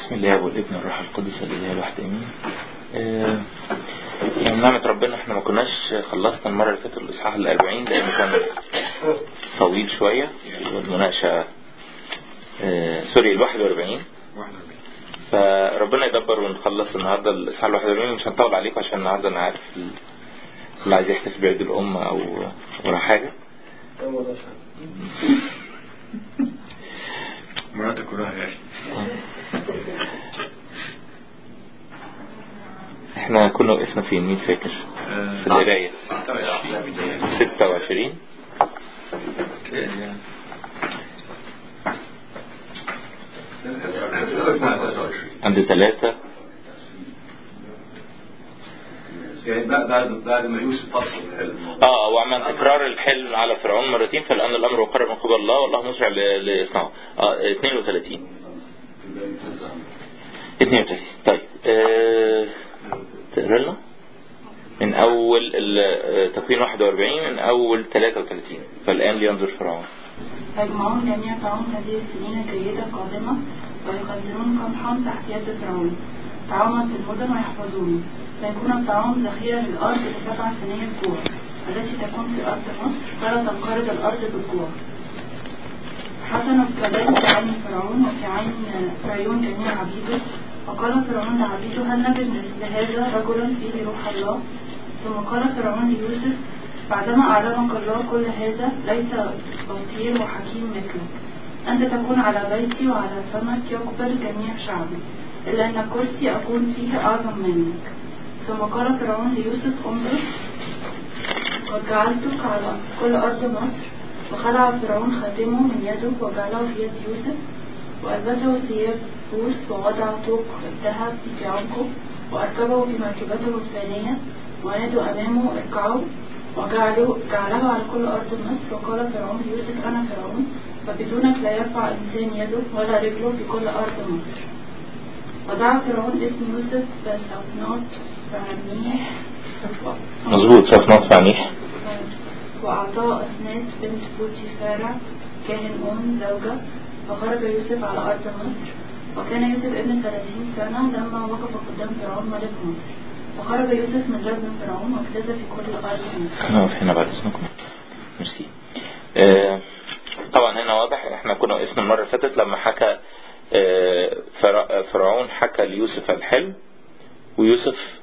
بسم الله والابن والروح القدس الاله الواحد امين آه، يعني نعمة ربنا احنا ما كناش خلصنا المرة اللي فاتت الاصحاح الاربعين لانه كان طويل شوية والمناقشة آه، سوري الواحد واربعين فربنا يدبر ونخلص النهاردة الاصحاح الواحد واربعين مش هنطول عليكم عشان النهاردة انا عارف اللي عايز يحتفل بعيد الام او ولا حاجة مراتك وراها يا اخي احنا كنا وقفنا فين مين فاكر في القراية 26 عند ثلاثة يعني بعد بعد بعد ما يوسف فصل الحلم اه وعمل تكرار الحلم على فرعون مرتين فالان الامر وقرب من قبل الله والله مسرع ل- ليصنعه اه 32 32 طيب آه، تقرا لنا من اول ال- آه، تكوين 41 من اول 33 فالان لينظر فرعون يجمعون جميع طعام هذه السنين الجيدة القادمة ويخزنون قمحا تحت يد فرعون طعاما في المدن ويحفظونه فيكون الطعام ذخيرة للأرض لسبع سنين الجوع التي تكون في أرض مصر فلا تنقرض الأرض بالجوع حسن كذلك في عين فرعون وفي عين في عيون جميع عبيده وقال فرعون لعبيده هل نجد مثل هذا رجلا فيه روح الله ثم قال فرعون ليوسف بعدما أعلمك الله كل هذا ليس بصير وحكيم مثلك أنت تكون على بيتي وعلى فمك يقبل جميع شعبي إلا أن كرسي أكون فيه أعظم منك ثم قال فرعون ليوسف انظر قد جعلتك على كل أرض مصر وخلع فرعون خاتمه من يده وجعله في يد يوسف وألبسه ثياب بوس ووضع طوق الذهب في عنقه وأركبه في مركبته الثانية ونادوا أمامه اركعوا وجعلوا جعله على كل أرض مصر وقال فرعون ليوسف أنا فرعون فبدونك لا يرفع إنسان يده ولا رجله في كل أرض مصر ودعا فرعون اسم يوسف بسفنات فعنيح مظبوط صفنات فعنيح وأعطاه أسنات بنت بوتيفارع كاهن أم زوجة فخرج يوسف على أرض مصر وكان يوسف ابن ثلاثين سنة لما وقف قدام فرعون ملك مصر وخرج يوسف من رجل فرعون واجتاز في كل أرض مصر نقف هنا بعد اذنكم ميرسي آه، طبعا هنا واضح احنا كنا وقفنا المره اللي فاتت لما حكى آه، فرع- فرعون حكى ليوسف الحلم ويوسف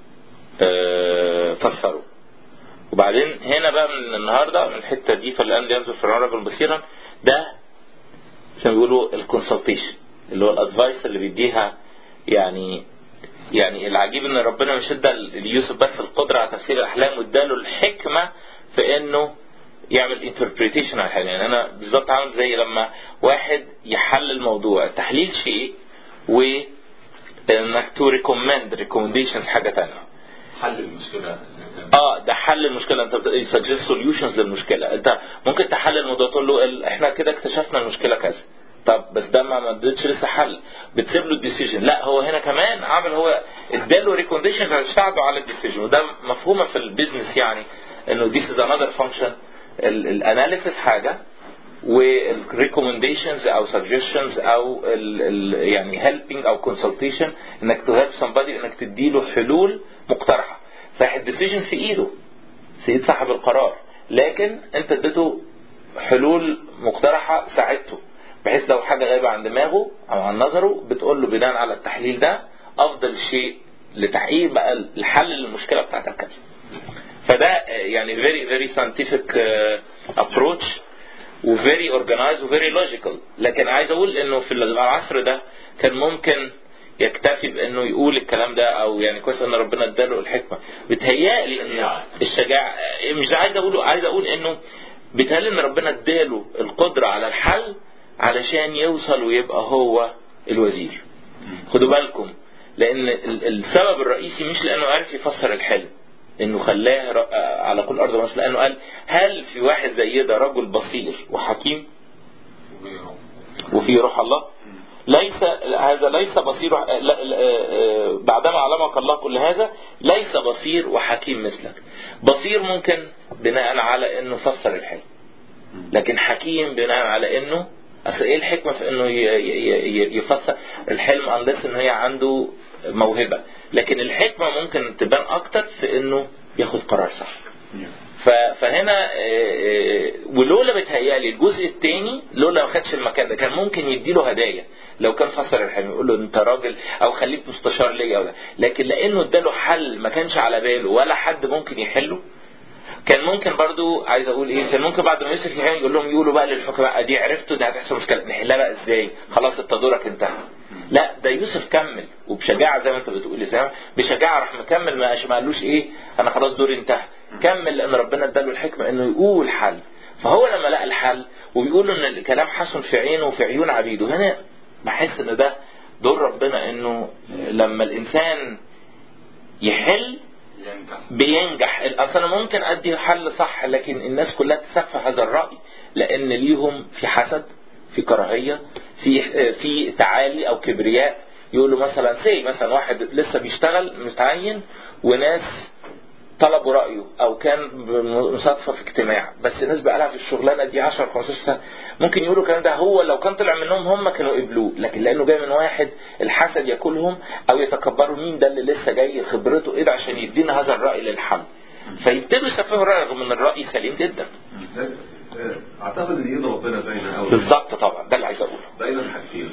آه، فسره وبعدين هنا بقى من النهارده من الحته دي فالان ينظر فرعون رجل بصيرا ده زي ما بيقولوا الكونسلتيشن اللي هو الادفايس اللي بيديها يعني يعني العجيب ان ربنا مش ادى ليوسف بس القدره على تفسير الاحلام واداله الحكمه في انه يعمل انتربريتيشن على الحلم يعني انا بالظبط عامل زي لما واحد يحلل موضوع تحليل شيء و انك تو ريكومند ريكومنديشنز حاجه تانية حل المشكلة اه ده حل المشكله انت سجست سوليوشنز للمشكله انت ممكن تحلل الموضوع تقول له ال- احنا كده اكتشفنا المشكله كذا طب بس ده ما ما اديتش لسه حل بتسيب له الديسيجن لا هو هنا كمان عامل هو اداله ريكونديشنز عشان يساعده على الديسيجن وده مفهومه في البيزنس يعني انه ذيس از انذر فانكشن الاناليسيس حاجه والريكومنديشنز او سجشنز او ال ال يعني هيلبينج او كونسلتيشن انك تو هيلب somebody انك تديله حلول مقترحه صحيح الديسيجن في ايده في ايد صاحب القرار لكن انت اديته حلول مقترحه ساعدته بحيث لو حاجه غايبه عن دماغه او عن نظره بتقول له بناء على التحليل ده افضل شيء لتحقيق بقى الحل للمشكله بتاعتك كذا فده آه، يعني very very scientific آه، approach و very organized و very logical لكن عايز اقول انه في العصر ده كان ممكن يكتفي بانه يقول الكلام ده او يعني كويس ان ربنا اداله الحكمه بتهيألي ان الشجاعه مش عايز اقوله عايز اقول انه بيتهيألي ان ربنا اداله القدره على الحل علشان يوصل ويبقى هو الوزير خدوا بالكم لان ال- السبب الرئيسي مش لانه عرف يفسر الحلم انه خلاه ر- على كل ارض مصر لانه قال هل في واحد زي ده رجل بصير وحكيم وفيه روح الله ليس هذا ليس بصير وح- لا- لا- آه، بعدما علمك الله كل هذا ليس بصير وحكيم مثلك بصير ممكن بناء على انه فسر الحلم لكن حكيم بناء على انه اصل ايه الحكمه في انه ي- ي- ي- يفسر الحلم انلس ان هي عنده موهبه لكن الحكمه ممكن تبان اكتر في انه ياخد قرار صح ف- فهنا آه، آه، ولولا بتهيألي الجزء الثاني لولا ما خدش المكان ده كان ممكن يديله هدايا لو كان فسر الحلم يقول له انت راجل او خليك مستشار ليا ولا لكن لانه اداله حل ما كانش على باله ولا حد ممكن يحله كان ممكن برضو عايز اقول ايه كان ممكن بعد ما يوسف يحل يقول لهم يقولوا بقى للحكماء دي عرفتوا ده هتحصل مشكله نحلها بقى ازاي خلاص انت دورك انتهى لا ده يوسف كمل وبشجاعه زي ما انت بتقول لسه بشجاعه راح مكمل ما ما قالوش ايه انا خلاص دوري انتهى كمل لان ربنا اداله الحكمه انه يقول حل فهو لما لقى الحل وبيقول ان الكلام حسن في عينه وفي عيون عبيده هنا بحس ان ده دور ربنا انه لما الانسان يحل ينجح بينجح اصل انا ممكن ادي حل صح لكن الناس كلها تسفه هذا الراي لان ليهم في حسد في كراهيه في في تعالي او كبرياء يقولوا مثلا سي مثلا واحد لسه بيشتغل متعين وناس طلبوا رايه او كان مصادفه في اجتماع بس الناس بقى لها في الشغلانه دي 10 15 سنه ممكن يقولوا الكلام ده هو لو كان طلع منهم هم كانوا قبلوه لكن لانه جاي من واحد الحسد ياكلهم او يتكبروا مين ده اللي لسه جاي خبرته ايه ده عشان يدينا هذا الراي للحل فيبتدوا يسفهوا الراي رغم ان الراي سليم جدا ده- آه، اعتقد ان ايد ربنا باينه قوي بالظبط طبعا ده اللي عايز اقوله باينه في حاجتين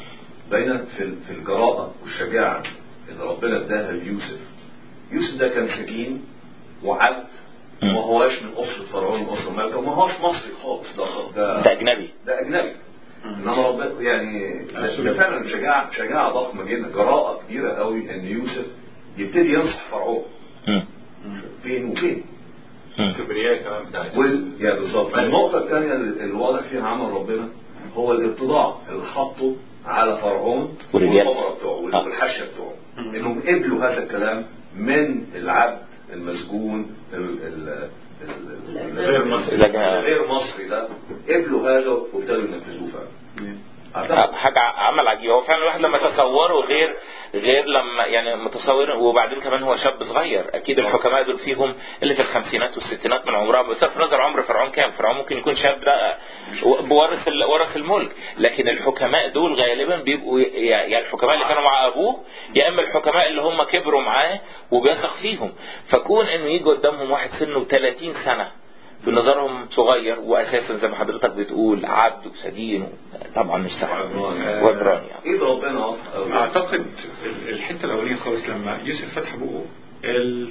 باينه في في الجراءه والشجاعه اللي ربنا اداها ليوسف يوسف ده كان سجين وعبد مم. وما هواش من اسره فرعون واسره الملكه وما هواش مصري خالص ده ده ده اجنبي ده اجنبي انما ربنا يعني ده ده فعلا شجاعه شجاعه ضخمه جدا جراءه كبيره قوي ان يوسف يبتدي ينصح فرعون مم. فين وفين مم. كبرياء كمان بتاعتها وال... يعني بالظبط النقطة الثانية اللي واضح فيها عمل ربنا هو الاتضاع اللي حطه على فرعون والرجال. والفقراء بتوعه وال- آه. والحاشية بتوعه انهم قبلوا هذا الكلام من العبد المسجون ال... ال... ال... غير مصري. لكن- غير مصري ده قبلوا هذا وابتدوا ينفذوه فعلا أعتقد حاجة عمل عجيب هو فعلا الواحد لما تصوره غير غير لما يعني متصور وبعدين كمان هو شاب صغير اكيد الحكماء دول فيهم اللي في الخمسينات والستينات من عمرها بصرف نظر عمر فرعون كام فرعون ممكن يكون شاب ده بورث ال- ورث الملك لكن الحكماء دول غالبا بيبقوا يا يا الحكماء اللي كانوا مع ابوه يا اما الحكماء اللي هم كبروا معاه وبيثق فيهم فكون انه يجي قدامهم واحد سنه 30 سنه بنظرهم صغير واساسا زي ما حضرتك بتقول عبد وسجين طبعا مش سهل وعبراني. وعبراني يعني. ايد ربنا واضحة قوي اعتقد ال- الحته الاولانيه خالص لما يوسف فتح بقه قال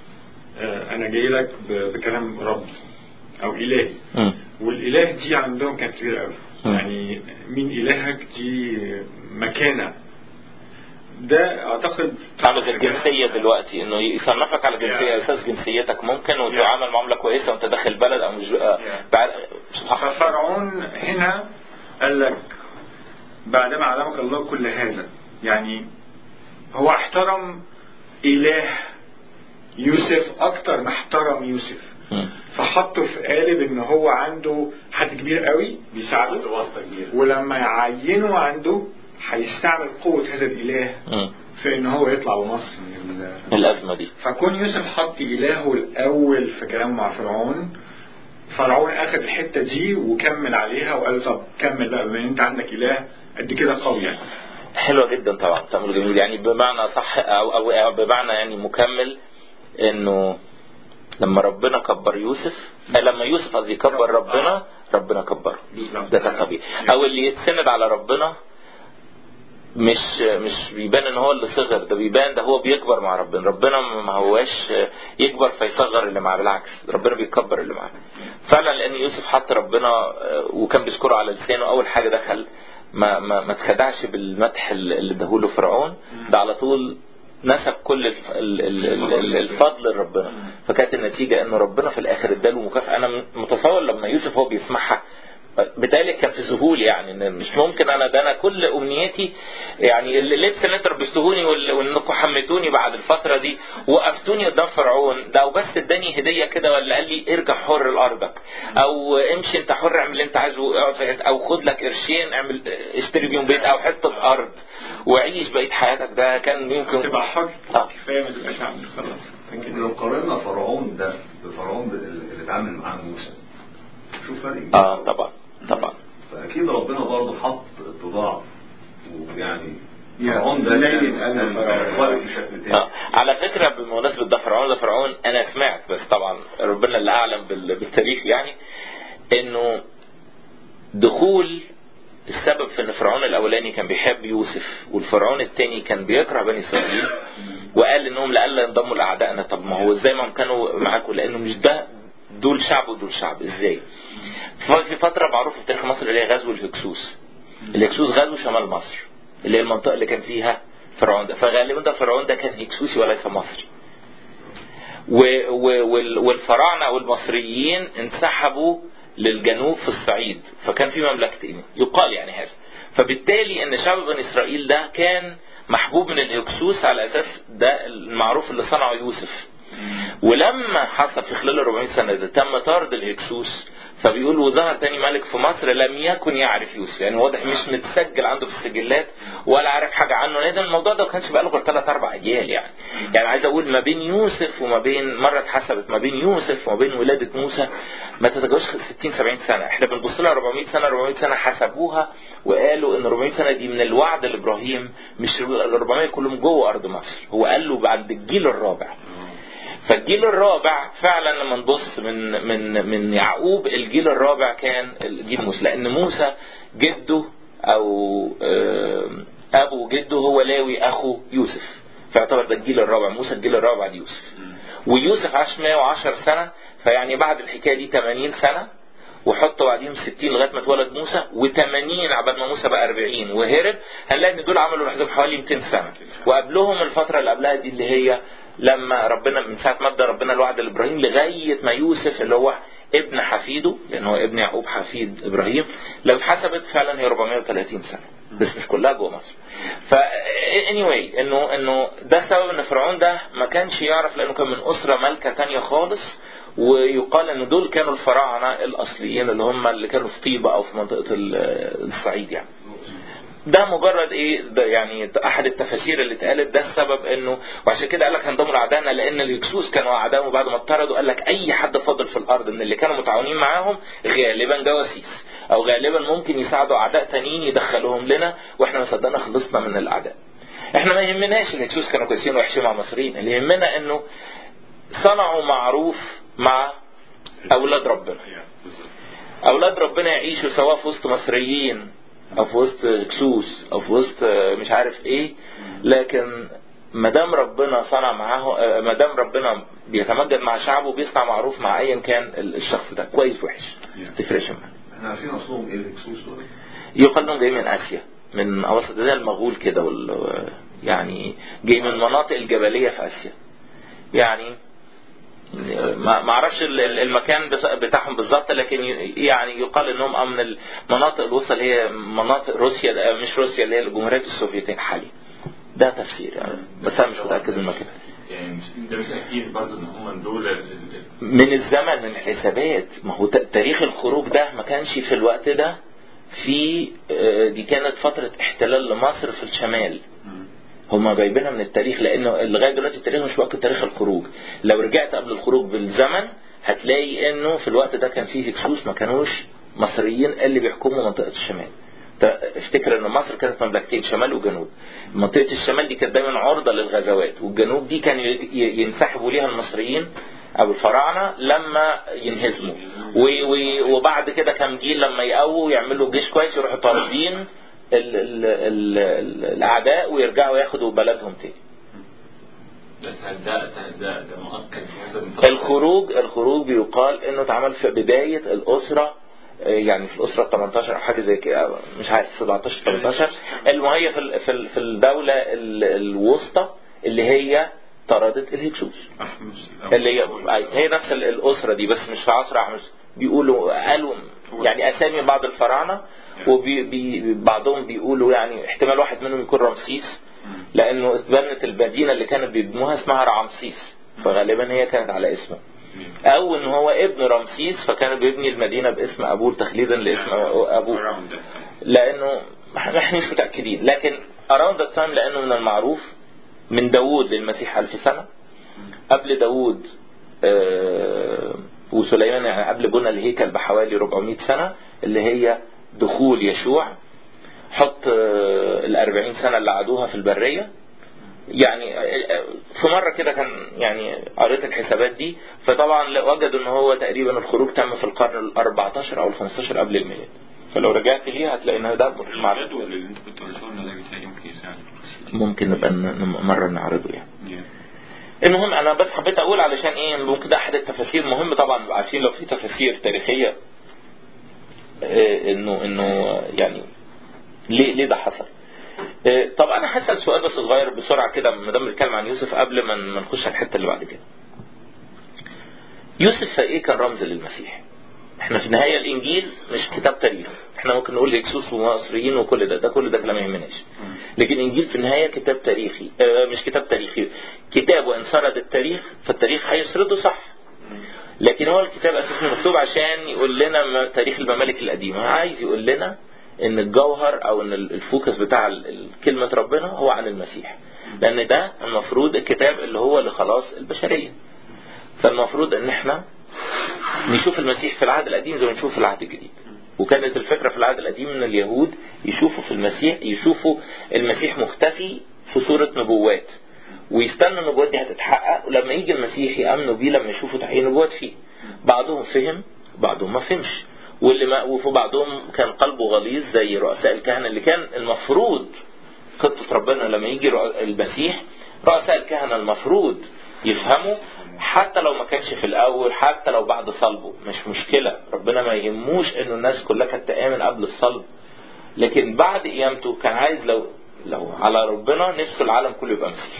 آه، انا جاي لك ب- بكلام رب او الهي مم. والاله دي عندهم كانت كبيره قوي مم. يعني مين الهك دي مكانه ده اعتقد تعرض الجنسية دلوقتي انه يصنفك على جنسية Yeah. اساس جنسيتك ممكن وتعامل معاملة كويسة وانت داخل بلد او مش آه، بعد صح ففرعون هنا قال لك بعدما علمك الله كل هذا يعني هو احترم إله يوسف أكتر ما احترم يوسف مم. فحطه في قالب ان هو عنده حد كبير قوي بيساعده واسطة كبيرة ولما يعينه عنده هيستعمل قوة هذا الإله مم. في ان هو يطلع بمصر من ال- الازمة دي فكون يوسف حط إلهه الأول في كلامه مع فرعون فرعون أخذ الحتة دي وكمل عليها وقال طب كمل بقى بما إن أنت عندك إله قد كده قوي يعني حلوة جدا طبعا تأمل جميل يعني بمعنى صح او او أو بمعنى يعني مكمل انه لما ربنا كبر يوسف آه، لما يوسف قصدي كبر ربنا ربنا كبره بالظبط. ده كان طبيعي او اللي يتسند على ربنا مش مش بيبان ان هو اللي صغر ده بيبان ده هو بيكبر مع ربنا ربنا ما هواش يكبر فيصغر اللي معاه بالعكس ربنا بيكبر اللي معاه فعلا لان يوسف حط ربنا آه، وكان بيذكره على لسانه اول حاجه دخل ما ما ما اتخدعش بالمدح اللي اللي اداهوله فرعون ده على طول نسب كل الف- ال- ال- ال- ال- الفضل لربنا فكانت النتيجه ان ربنا في الاخر اداله مكافاه انا متصور لما يوسف هو بيسمعها بالتالي كان في ذهول يعني إن مش ممكن انا ده انا كل امنيتي يعني اللبس اللي انتوا لبستوهوني وال- وانكم حميتوني بعد الفتره دي وقفتوني قدام فرعون ده وبس اداني هديه كده ولا قال لي ارجع حر لارضك او امشي انت حر اعمل اللي انت عايزه اقعد في حتة، او خد لك قرشين اعمل اشتري بيهم بيت او حته ارض وعيش بقيه حياتك ده كان يمكن تبقى حر آه. كفاية ما تبقاش عبد خلاص ممكن لو قارنا فرعون ده بفرعون اللي اللي اتعامل معاه موسى شوف فرق كبير اه قوي. طبعا طبعا فاكيد ربنا برضه حط اتضاع ويعني يعني فرعون ده لين كان- قلب كان فرعون. واقف بشكل تاني آه. على فكرة بمناسبة ده فرعون ده فرعون أنا سمعت بس طبعا ربنا اللي أعلم بال- بالتاريخ يعني إنه دخول السبب في ان فرعون الاولاني كان بيحب يوسف والفرعون الثاني كان بيكره بني اسرائيل وقال انهم لألا ينضموا لاعدائنا طب ما هو ازاي ما هم كانوا معاكم لانه مش ده دول شعب ودول شعب ازاي في فتره معروفه في تاريخ مصر اللي هي غزو الهكسوس الهكسوس غزو شمال مصر اللي هي المنطقه اللي كان فيها فرعون ده فغالبا ده فرعون ده كان هكسوسي وليس مصري و- و- وال- والفراعنه والمصريين انسحبوا للجنوب في الصعيد فكان في مملكتين يقال يعني هذا فبالتالي ان شعب بني اسرائيل ده كان محبوب من الهكسوس على اساس ده المعروف اللي صنعه يوسف ولما حصل في خلال 400 سنه ده تم طرد الهكسوس فبيقول وظهر تاني ملك في مصر لم يكن يعرف يوسف يعني واضح مش متسجل عنده في السجلات ولا عارف حاجه عنه لان الموضوع ده ما كانش بقاله غير ثلاث اربع اجيال يعني يعني عايز اقول ما بين يوسف وما بين مره اتحسبت ما بين يوسف وما بين ولاده موسى ما تتجاوزش 60 70 سنه احنا بنبص لها 400 سنه 400 سنه حسبوها وقالوا ان 400 سنه دي من الوعد لابراهيم مش ال 400 كلهم جوه ارض مصر هو قال له بعد الجيل الرابع فالجيل الرابع فعلا لما نبص من من من يعقوب الجيل الرابع كان الجيل موسى لان موسى جده او آه، ابو جده هو لاوي اخو يوسف فيعتبر ده الجيل الرابع موسى الجيل الرابع بعد يوسف ويوسف عاش 110 سنه فيعني بعد الحكايه دي 80 سنه وحطوا بعديهم 60 لغايه ما اتولد موسى و80 عبال ما موسى بقى 40 وهرب هنلاقي ان دول عملوا لوحدهم حوالي 200 سنه وقبلهم الفتره اللي قبلها دي اللي هي لما ربنا من ساعه ما ادى ربنا الوعد لابراهيم لغايه ما يوسف اللي هو ابن حفيده لان هو ابن يعقوب حفيد ابراهيم لو اتحسبت فعلا هي 430 سنه بس مش كلها جوه مصر. ف anyway انه انه ده السبب ان فرعون ده ما كانش يعرف لانه كان من اسره مالكه تانية خالص ويقال ان دول كانوا الفراعنه الاصليين اللي هم اللي كانوا في طيبه او في منطقه ال- الصعيد يعني. ده مجرد ايه ده يعني احد التفاسير اللي اتقالت ده السبب انه وعشان كده قال لك هنضموا لاعدائنا لان الهكسوس كانوا اعدائهم بعد ما اطردوا قال لك اي حد فاضل في الارض من اللي كانوا متعاونين معاهم غالبا جواسيس او غالبا ممكن يساعدوا اعداء تانيين يدخلوهم لنا واحنا ما صدقنا خلصنا من الاعداء. احنا ما يهمناش الهكسوس كانوا كويسين وحشين مع المصريين اللي يهمنا انه صنعوا معروف مع اولاد ربنا. اولاد ربنا يعيشوا سواء في وسط مصريين او في وسط هكسوس او في وسط مش عارف ايه لكن ما دام ربنا صنع معاه ما دام ربنا بيتمجد مع شعبه بيصنع معروف مع ايا كان الشخص ده كويس وحش تفرقش معاه احنا عارفين اصلهم ايه الهكسوس دول يقال انهم جايين من اسيا من اوسط زي المغول كده وال يعني جاي من المناطق الجبليه في اسيا يعني ما ما اعرفش ال- ال- المكان بس- بتاعهم بالظبط لكن ي- يعني يقال انهم آه من المناطق الوسطى اللي هي مناطق روسيا آه مش روسيا اللي هي الجمهوريات السوفيتيه حاليا ده تفسير يعني بس انا مش متاكد من المكان يعني مش ده مش اكيد برضه ان هم دول ال- ال- من الزمن من الحسابات ما هو ت- تاريخ الخروج ده ما كانش في الوقت ده في آه، دي كانت فترة احتلال لمصر في الشمال هما جايبينها من التاريخ لانه لغايه دلوقتي التاريخ مش وقت تاريخ الخروج لو رجعت قبل الخروج بالزمن هتلاقي انه في الوقت ده كان فيه هكسوس ما كانوش مصريين اللي بيحكموا منطقه الشمال ت- افتكر ان مصر كانت مملكتين شمال وجنوب منطقه الشمال دي كانت دايما عرضه للغزوات والجنوب دي كان ي- ي- ينسحبوا ليها المصريين او الفراعنه لما ينهزموا و- و- وبعد كده كام جيل لما يقووا يعملوا جيش كويس يروحوا طاردين ال- ال- ال- ال- الاعداء ويرجعوا ياخدوا بلدهم تاني بس هل ده ده ده, ده مؤكد في هذا المقام؟ الخروج الخروج بيقال انه اتعمل في بدايه الاسره آه، يعني في الاسره 18 او حاجه زي كده مش عارف 17 18 المهم في ال- في ال- في الدوله ال- الوسطى اللي هي طردت الهكسوس اللي هي هي نفس ال- الاسره دي بس مش في عصر احمس بيقولوا قالوا يعني اسامي بعض الفراعنه وبعضهم بيقولوا يعني احتمال واحد منهم يكون رمسيس لانه اتبنت المدينه اللي كانوا بيبنوها اسمها رعمسيس فغالبا هي كانت على اسمه او ان هو ابن رمسيس فكان بيبني المدينه باسم ابوه تخليدا لاسم ابوه لانه احنا مش متاكدين لكن around that time لانه من المعروف من داوود للمسيح ألف سنه قبل داوود آه، وسليمان يعني قبل بنى الهيكل بحوالي 400 سنه اللي هي دخول يشوع حط آه، الأربعين سنة اللي قعدوها في البرية يعني آه، في مرة كده كان يعني قريت الحسابات دي فطبعا وجدوا ان هو تقريبا الخروج تم في القرن ال 14 او ال 15 قبل الميلاد فلو رجعت ليها هتلاقي ان ده مع الجدول اللي انت كنت قلته لنا ده بيتهيألي ممكن يساعد ممكن نبقى ن- مرة نعرضه يعني Yeah. المهم انا بس حبيت اقول علشان ايه ممكن ده احد التفاسير مهم طبعا نبقى عارفين لو في تفاسير تاريخيه آه، انه انه يعني ليه ليه ده حصل آه، طب انا هسال سؤال بس صغير بسرعه كده ما دام بنتكلم عن يوسف قبل ما ما نخش على الحته اللي بعد كده يوسف في ايه كان رمز للمسيح احنا في النهايه الانجيل مش كتاب تاريخ احنا ممكن نقول هكسوس ومصريين وكل ده ده كل ده كلام ما يهمناش لكن الانجيل في النهايه كتاب تاريخي اه مش كتاب تاريخي كتاب وان سرد التاريخ فالتاريخ هيسرده صح لكن هو الكتاب اساسا مكتوب عشان يقول لنا ما- تاريخ الممالك القديمه عايز يقول لنا ان الجوهر او ان ال- الفوكس بتاع ال- ال- كلمه ربنا هو عن المسيح لان ده المفروض الكتاب اللي هو لخلاص البشريه فالمفروض ان احنا نشوف المسيح في العهد القديم زي ما نشوف في العهد الجديد وكانت الفكره في العهد القديم ان اليهود يشوفوا في المسيح يشوفوا المسيح مختفي في صوره نبوات ويستنوا النبوات دي هتتحقق ولما يجي المسيح يامنوا بيه لما يشوفوا تحقيق النبوات فيه بعضهم فهم بعضهم ما فهمش واللي ما وفي بعضهم كان قلبه غليظ زي رؤساء الكهنه اللي كان المفروض خطه ربنا لما يجي رؤ- المسيح رؤساء الكهنه المفروض يفهموا حتى لو ما كانش في الاول حتى لو بعد صلبه مش مشكله ربنا ما يهموش انه الناس كلها كانت تامن قبل الصلب لكن بعد قيامته كان عايز لو لو على ربنا نفسه العالم كله يبقى مسيح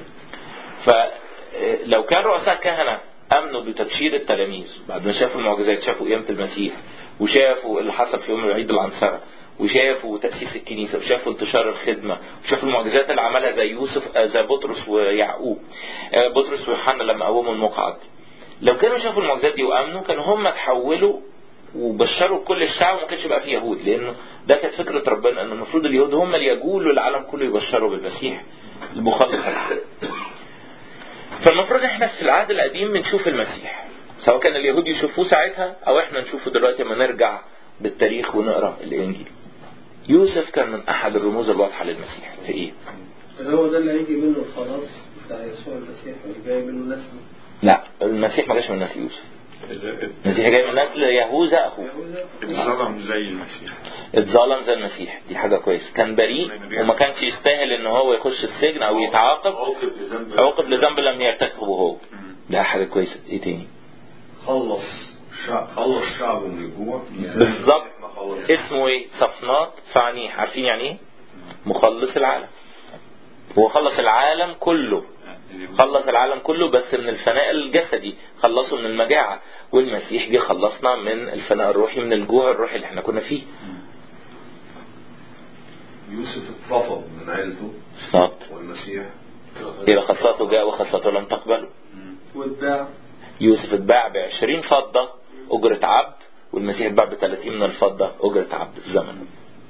فلو كان رؤساء كهنة أمنوا بتبشير التلاميذ بعد ما شافوا المعجزات شافوا قيامة المسيح وشافوا اللي حصل في يوم العيد العنصرة وشافوا تأسيس الكنيسة وشافوا انتشار الخدمة وشافوا المعجزات اللي عملها زي يوسف آه، زي بطرس ويعقوب آه، بطرس ويوحنا لما قوموا المقعد لو كانوا شافوا المعجزات دي وامنوا كانوا هم تحولوا وبشروا كل الشعب وما كانش بقى فيه يهود لانه ده كانت فكره ربنا ان المفروض اليهود هم اللي يجولوا العالم كله يبشروا بالمسيح المخلص العالم. فالمفروض احنا في العهد القديم بنشوف المسيح سواء كان اليهود يشوفوه ساعتها او احنا نشوفه دلوقتي لما نرجع بالتاريخ ونقرا الانجيل يوسف كان من احد الرموز الواضحه للمسيح في ايه هو ده اللي هيجي منه الخلاص بتاع يسوع المسيح اللي جاي منه نسل لا المسيح ما جاش من نسل يوسف المسيح جاي من نسل يهوذا اخوه يهوذا اتظلم زي المسيح اتظلم زي المسيح دي حاجه كويس كان بريء وما كانش يستاهل ان هو يخش السجن او يتعاقب عوقب لذنب عوقب لذنب لم يرتكبه هو ده حاجه كويسه ايه تاني خلص شعب خلص شعبه من الجوع بالظبط ما خلص اسمه ايه صفنات فعنيح عارفين يعني ايه مخلص العالم هو خلص العالم كله خلص العالم كله بس من الفناء الجسدي خلصه من المجاعة والمسيح جه خلصنا من الفناء الروحي من الجوع الروحي اللي احنا كنا فيه يوسف اترفض من عيلته بالظبط والمسيح إلى خاصته جاء وخاصته لم تقبله واتباع يوسف اتباع ب 20 فضة أجرة عبد والمسيح اتباع ب 30 من الفضة أجرة عبد في زمنه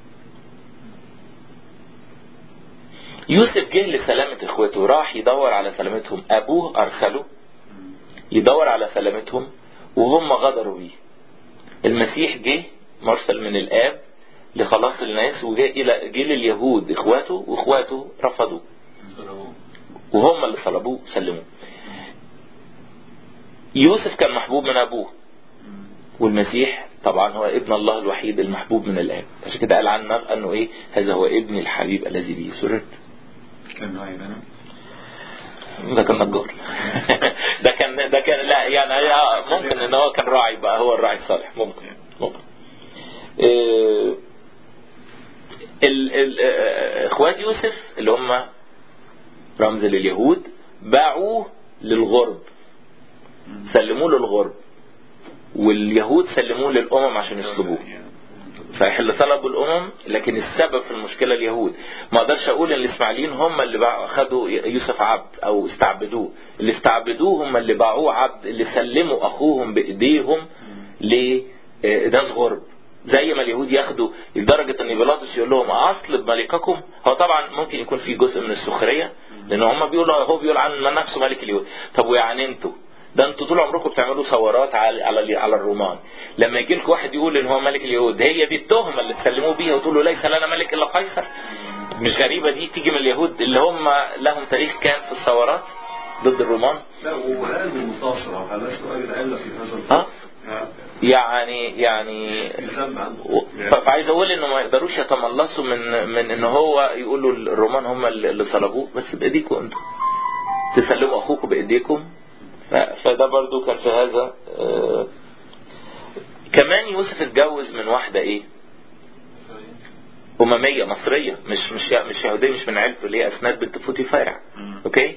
يوسف جه لسلامة اخوته راح يدور على سلامتهم ابوه ارسله يدور على سلامتهم وهم غدروا بيه المسيح جه مرسل من الاب لخلاص الناس وجاء الى جه لليهود اخواته واخواته رفضوه وهم اللي صلبوه سلموه يوسف كان محبوب من ابوه والمسيح طبعا هو ابن الله الوحيد المحبوب من الاب عشان كده قال عنه انه ايه هذا هو ابني الحبيب الذي به سررت كان راعي غنم ده كان نجار ده كان ده كان لا يعني هي- ممكن ان هو كان راعي بقى هو الراعي الصالح ممكن ممكن إيه، ال ال آه، اخوات يوسف اللي هم رمز لليهود باعوه للغرب سلموه للغرب واليهود سلموه للامم عشان يصلبوه صحيح اللي طلبوا الامم لكن السبب في المشكله اليهود ما اقدرش اقول ان الاسماعيليين هم اللي باعوا خدوا يوسف عبد او استعبدوه اللي استعبدوه هم اللي باعوه عبد اللي سلموا اخوهم بايديهم لناس غرب زي ما اليهود ياخدوا لدرجة ان بيلاطس يقول لهم اصلب ملككم هو طبعا ممكن يكون في جزء من السخرية لان هم بيقولوا هو بيقول عن من نفسه ملك اليهود طب ويعني انتوا ده انتوا طول عمركم بتعملوا ثورات على على على الرومان لما يجي لكم واحد يقول ان هو ملك اليهود هي دي التهمه اللي تسلموه بيها وتقولوا ليس لنا ملك الا قيصر مش غريبه دي تيجي من اليهود اللي هم لهم تاريخ كان في الثورات ضد الرومان لا وقال بالمنتصرة فلست أجد إلا في هذا اه الفقر يعني يعني في ذنب عنده و- ف- فعايز اقول انه ما يقدروش يتملصوا من من ان هو يقولوا الرومان هم اللي اللي صلبوه بس بايديكم انتم تسلموا اخوكم بايديكم ف- فده برضو كان في هذا آه، كمان يوسف اتجوز من واحده ايه أممية مصرية مش مش مش يهودية مش من عيلته اللي هي أسناد بنت فوتيفارع أوكي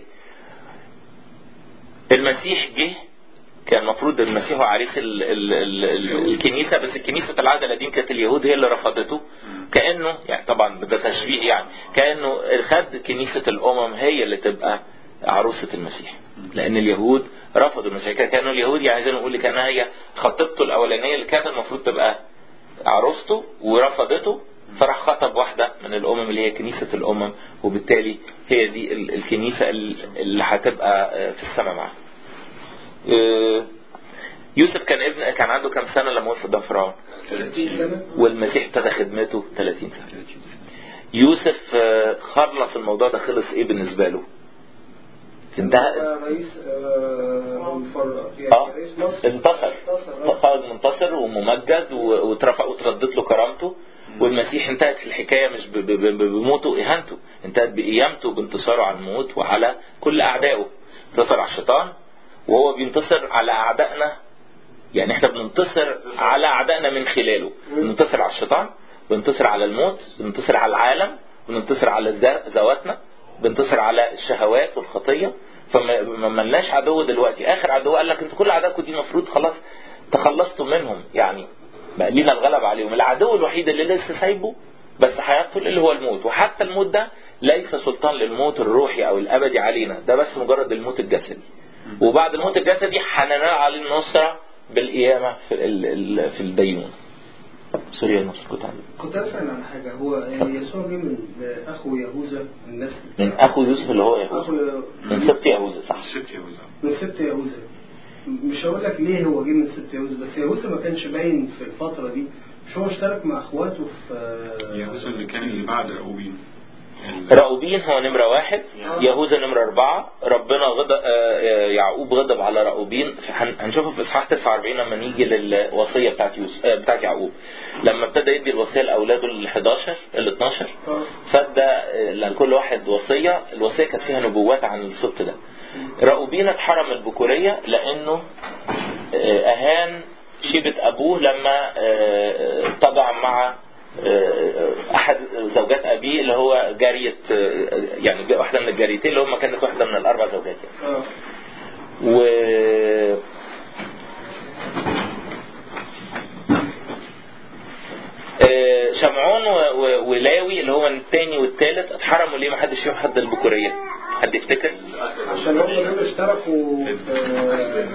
المسيح جه كان المفروض المسيح هو عريس ال ال ال ال الكنيسة بس الكنيسة العهد القديم كانت اليهود هي اللي رفضته كأنه يعني طبعا ده تشبيه يعني كأنه خد كنيسة الأمم هي اللي تبقى عروسة المسيح لأن اليهود رفضوا المسيح كانوا اليهود يعني زي ما نقول كانها هي خطيبته الأولانية اللي كانت المفروض تبقى عروسته ورفضته فراح خطب واحدة من الأمم اللي هي كنيسة الأمم وبالتالي هي دي ال- الكنيسة ال- اللي هتبقى آه، في السماء معاه. آه، يوسف كان ابن كان عنده كام سنة لما وقف قدام فرعون؟ 30 سنة والمسيح ابتدى خدمته 30 سنة. يوسف آه، خلص الموضوع ده خلص ايه بالنسبة له؟ انتهى بقى رئيس آه، مفر- يعني اه رئيس مصر انتصر انتصر آه. خرج منتصر وممجد و- واترفع وتردت له كرامته والمسيح انتهت الحكايه مش ب- ب- ب- بموته واهانته انتهت بقيامته بانتصاره على الموت وعلى كل اعدائه انتصر على الشيطان وهو بينتصر على اعدائنا يعني احنا بننتصر على اعدائنا من خلاله بننتصر على الشيطان بننتصر على الموت بننتصر على العالم بننتصر على الذا- ذواتنا بننتصر على الشهوات والخطيه فما ما ملناش عدو دلوقتي اخر عدو قال لك انتوا كل اعدائكم دي المفروض خلاص تخلصتوا منهم يعني بقى لينا الغلب عليهم العدو الوحيد اللي لسه سايبه بس هيقتل اللي هو الموت وحتى الموت ده ليس سلطان للموت الروحي او الابدي علينا ده بس مجرد الموت الجسدي وبعد الموت الجسدي هننال عليه النصره بالقيامه في ال- ال- في الدينون سوري يا نصر كنت عندي. كنت اسال عن حاجه هو يعني يسوع جه من اخو يهوذا من نسل من اخو يوسف اللي هو اخو يهوذا من سبط يهوذا صح ست يهوذا من ست يهوذا مش هقول لك ليه هو جه من ست يهوذا بس يهوذا ما كانش باين في الفتره دي مش هو اشترك مع اخواته في يهوذا اللي كان اللي بعد راؤوبين راؤوبين هو نمرة واحد يهوذا نمرة أربعة ربنا غضب آه، آه، يعقوب غضب على راؤوبين هن- هنشوفها في إصحاح 49 لما نيجي للوصية بتاعت يوسف آه، بتاعت يعقوب لما ابتدى يدي الوصية لأولاده ال 11 ال 12 آه. فادى آه، لكل واحد وصية الوصية كانت فيها نبوات عن السبط ده راؤوبين اتحرم البكورية لأنه آه، أهان شيبة أبوه لما آه، طبع مع آه، أحد زوجات أبيه اللي هو جارية آه، يعني واحدة من الجاريتين اللي هم كانت واحدة من الأربع زوجات يعني. اه و آه، شمعون و- و- ولاوي اللي هو الثاني والثالث اتحرموا ليه ما حدش فيهم حد البكورية حد يفتكر؟ عشان هم دول اشتركوا في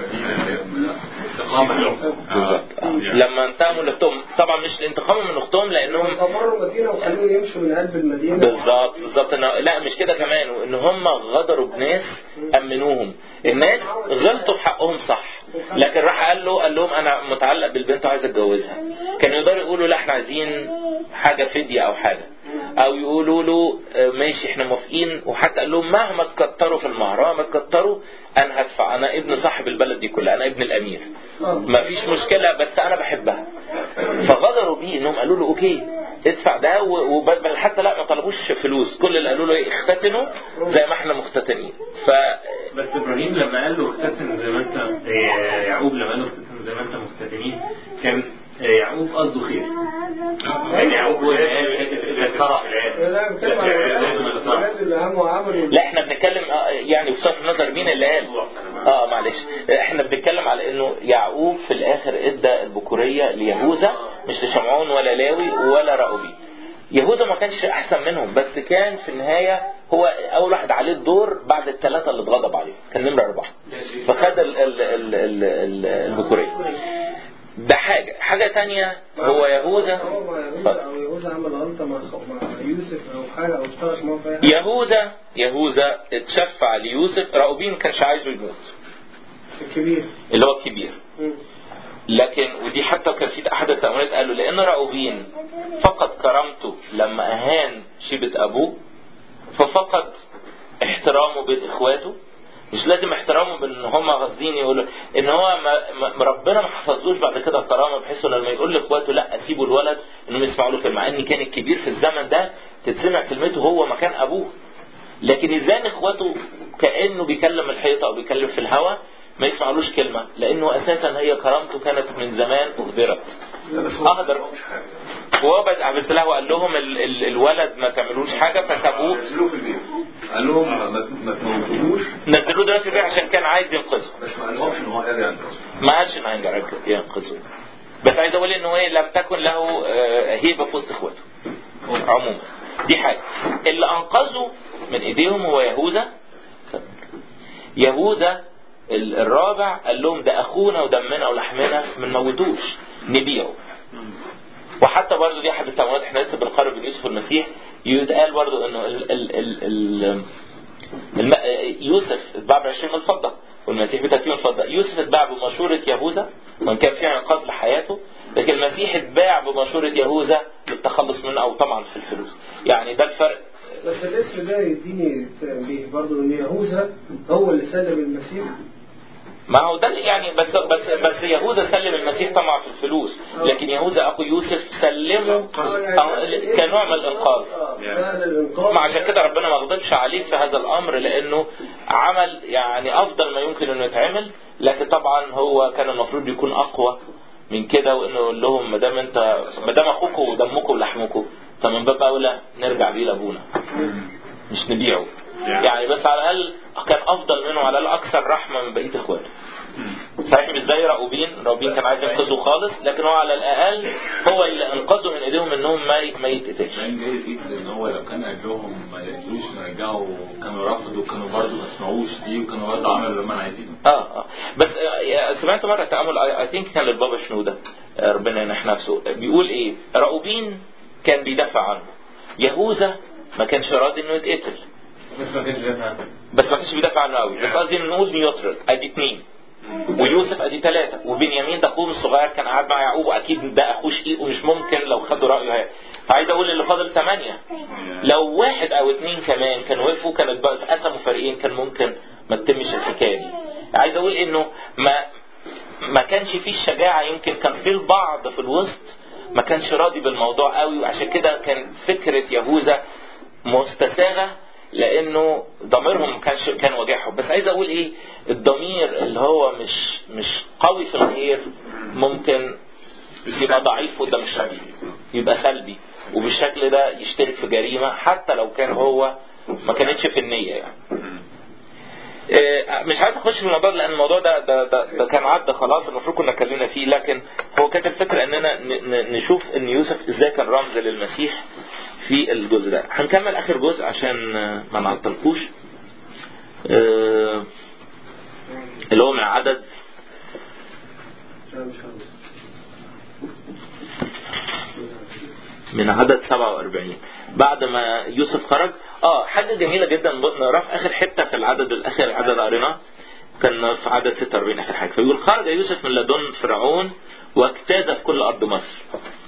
بالظبط آه. لما انتقموا لاختهم طبعا مش انتقامهم من اختهم لانهم دمروا المدينه وخلوه يمشوا من قلب المدينه بالظبط بالظبط إن- لا مش كده كمان ان هم غدروا بناس امنوهم الناس غلطوا في حقهم صح لكن راح قال له قال لهم انا متعلق بالبنت وعايز اتجوزها كانوا يقدروا يقولوا لا احنا عايزين حاجه فديه او حاجه او يقولوا له آه، ماشي احنا موافقين وحتى قال لهم مهما تكتروا في المهر مهما تكتروا انا هدفع انا ابن صاحب البلد دي كلها انا ابن الامير ما فيش مشكله بس انا بحبها فغدروا بيه انهم قالوا له اوكي ادفع ده و- وبل بل حتى لا ما طلبوش فلوس كل اللي قالوا له ايه اختتنوا زي ما احنا مختتنين ف بس ابراهيم لما قال له اختتن زي ما انت آه، يعقوب لما قال له اختتن زي ما انت مختتنين كان آه، يعقوب قصده خير يعني يعقوب هو اللي قال حته الفرح لا بتكلم على لازم الفرح الولاد اللي قاموا عملوا لا احنا بنتكلم آه، يعني بصرف النظر مين اللي قال اه معلش احنا بنتكلم على انه يعقوب في الاخر ادى البكوريه ليهوذا مش لشمعون ولا لاوي ولا راؤوبي يهوذا ما كانش احسن منهم بس كان في النهايه هو اول واحد عليه الدور بعد الثلاثه اللي اتغضب عليهم كان نمره اربعه فخد ال ال ال ال ال البكوريه ده حاجه حاجه تانية هو يهوذا هو مع يهوذا اتفضل. او يهوذا عمل غلطه مع مع يوسف او حاجه او اشترك معاه في أي حاجة. يهوذا يهوذا اتشفع ليوسف راؤوبين كانش عايزه يموت الكبير اللي هو الكبير مم. لكن ودي حتى كان في احد التأملات قالوا لان راؤوبين فقد كرامته لما اهان شيبة ابوه ففقد احترامه بين اخواته مش لازم احترامه بان هم قاصدين يقولوا ان هو ما ما ربنا ما حفظوش بعد كده الكرامه بحيث انه لما يقول لاخواته لا اسيبوا الولد انهم يسمعوا له كلمه مع ان كان الكبير في الزمن ده تتسمع كلمته هو مكان ابوه لكن ازاي اخواته كانه بيكلم الحيطه او بيكلم في الهواء ما يسمعلوش كلمه لانه اساسا هي كرامته كانت من زمان اهدرت لا بس هو أقدر. مش حاجة وهو بس بس له قال لهم ال ال الولد ما تعملوش حاجه فسابوه نزلوه في البيت قال لهم ما- ما ما تموتوهوش نزلوه دلوقتي بيه عشان كان عايز ينقذه بس ما قالهمش ان هو قادر ينقذه ما قالش انه هينجر ينقذه بس عايز اقول انه ايه لم تكن له آه، هيبه في وسط اخواته عموما دي حاجه اللي انقذه من ايديهم هو يهوذا يهوذا ال- الرابع قال لهم ده اخونا ودمنا ولحمنا ما نموتوش نبيعه وحتى برضه دي احد التأملات احنا لسه بنقارن بين يوسف والمسيح يتقال برضه انه ال ال ال ال الم... يوسف اتباع ب 20 من الفضه والمسيح ب 30 من الفضه يوسف اتباع بمشوره يهوذا وان كان فيها انقاذ لحياته لكن المسيح اتباع بمشوره يهوذا للتخلص منه او طبعا في الفلوس يعني ده الفرق بس الاسم ده يديني تنبيه برضه ان يهوذا هو اللي سلم المسيح ما هو ده اللي يعني بس بس بس يهوذا سلم المسيح طمع في الفلوس لكن يهوذا اخو يوسف سلمه أو- كنوع من الانقاذ آه، ده الانقاذ ما عشان كده ربنا ما غضبش عليه في هذا الامر لانه عمل يعني افضل ما يمكن انه يتعمل لكن طبعا هو كان المفروض يكون اقوى من كده وانه يقول لهم ما دام انت ما دام اخوكم ودمكم ولحمكم فمن باب اولى نرجع بيه لابونا مش نبيعه يعني بس على الاقل كان افضل منه على الاقل اكثر رحمه من بقيه اخواته صحيح مش زي راؤوبين راؤوبين كان عايز ينقذه خالص لكن هو على الاقل هو اللي انقذه من ايديهم انهم ما ما يتقتلش كان جايز يكتب ان هو لو كان قال لهم ما يقتلوش نرجعوا كانوا رفضوا كانوا برضه ما سمعوش دي وكانوا برضه عملوا اللي هم عايزينه اه اه بس آه، سمعت مره تامل اي ثينك كان للبابا شنوده آه، ربنا ينح نفسه بيقول ايه راؤوبين كان بيدافع عنه يهوذا ما كانش راضي انه يتقتل بس ما كانش دافع بس ما كانش بيدافع عنه قوي بس قصدي نقول نيوترال ادي اثنين ويوسف ادي ثلاثه وبنيامين ده اخوه الصغير كان قاعد مع يعقوب واكيد ده اخوه شقيق ومش ممكن لو خدوا رايه هي. فعايز اقول اللي فاضل ثمانيه لو واحد او اثنين كمان كانوا وقفوا كانت بقى اتقسموا فريقين كان ممكن ما تتمش الحكايه دي عايز اقول انه ما ما كانش فيه الشجاعه يمكن كان في البعض في الوسط ما كانش راضي بالموضوع قوي وعشان كده كان فكره يهوذا مستساغه لانه ضميرهم ما كانش كان واجعهم بس عايز اقول ايه الضمير اللي هو مش مش قوي في الخير ممكن يبقى ضعيف قدام الشر يبقى سلبي وبالشكل ده يشترك في جريمه حتى لو كان هو ما كانتش في النيه يعني آه، مش عايز اخش في الموضوع ده، لان الموضوع ده ده, ده, ده كان عدى خلاص المفروض كنا اتكلمنا فيه لكن هو كانت الفكره اننا ن- ن- نشوف ان يوسف ازاي كان رمز للمسيح في الجزء ده هنكمل اخر جزء عشان آه، ما نعطلكوش آه، اللي هو من عدد لا مش عارف. من عدد 47 بعد ما يوسف خرج اه حاجه جميله جدا نقراها في اخر حته في العدد الاخر عدد قريناه كان في عدد 46 اخر حاجه فيقول خرج يوسف من لدن فرعون واجتاز في كل ارض مصر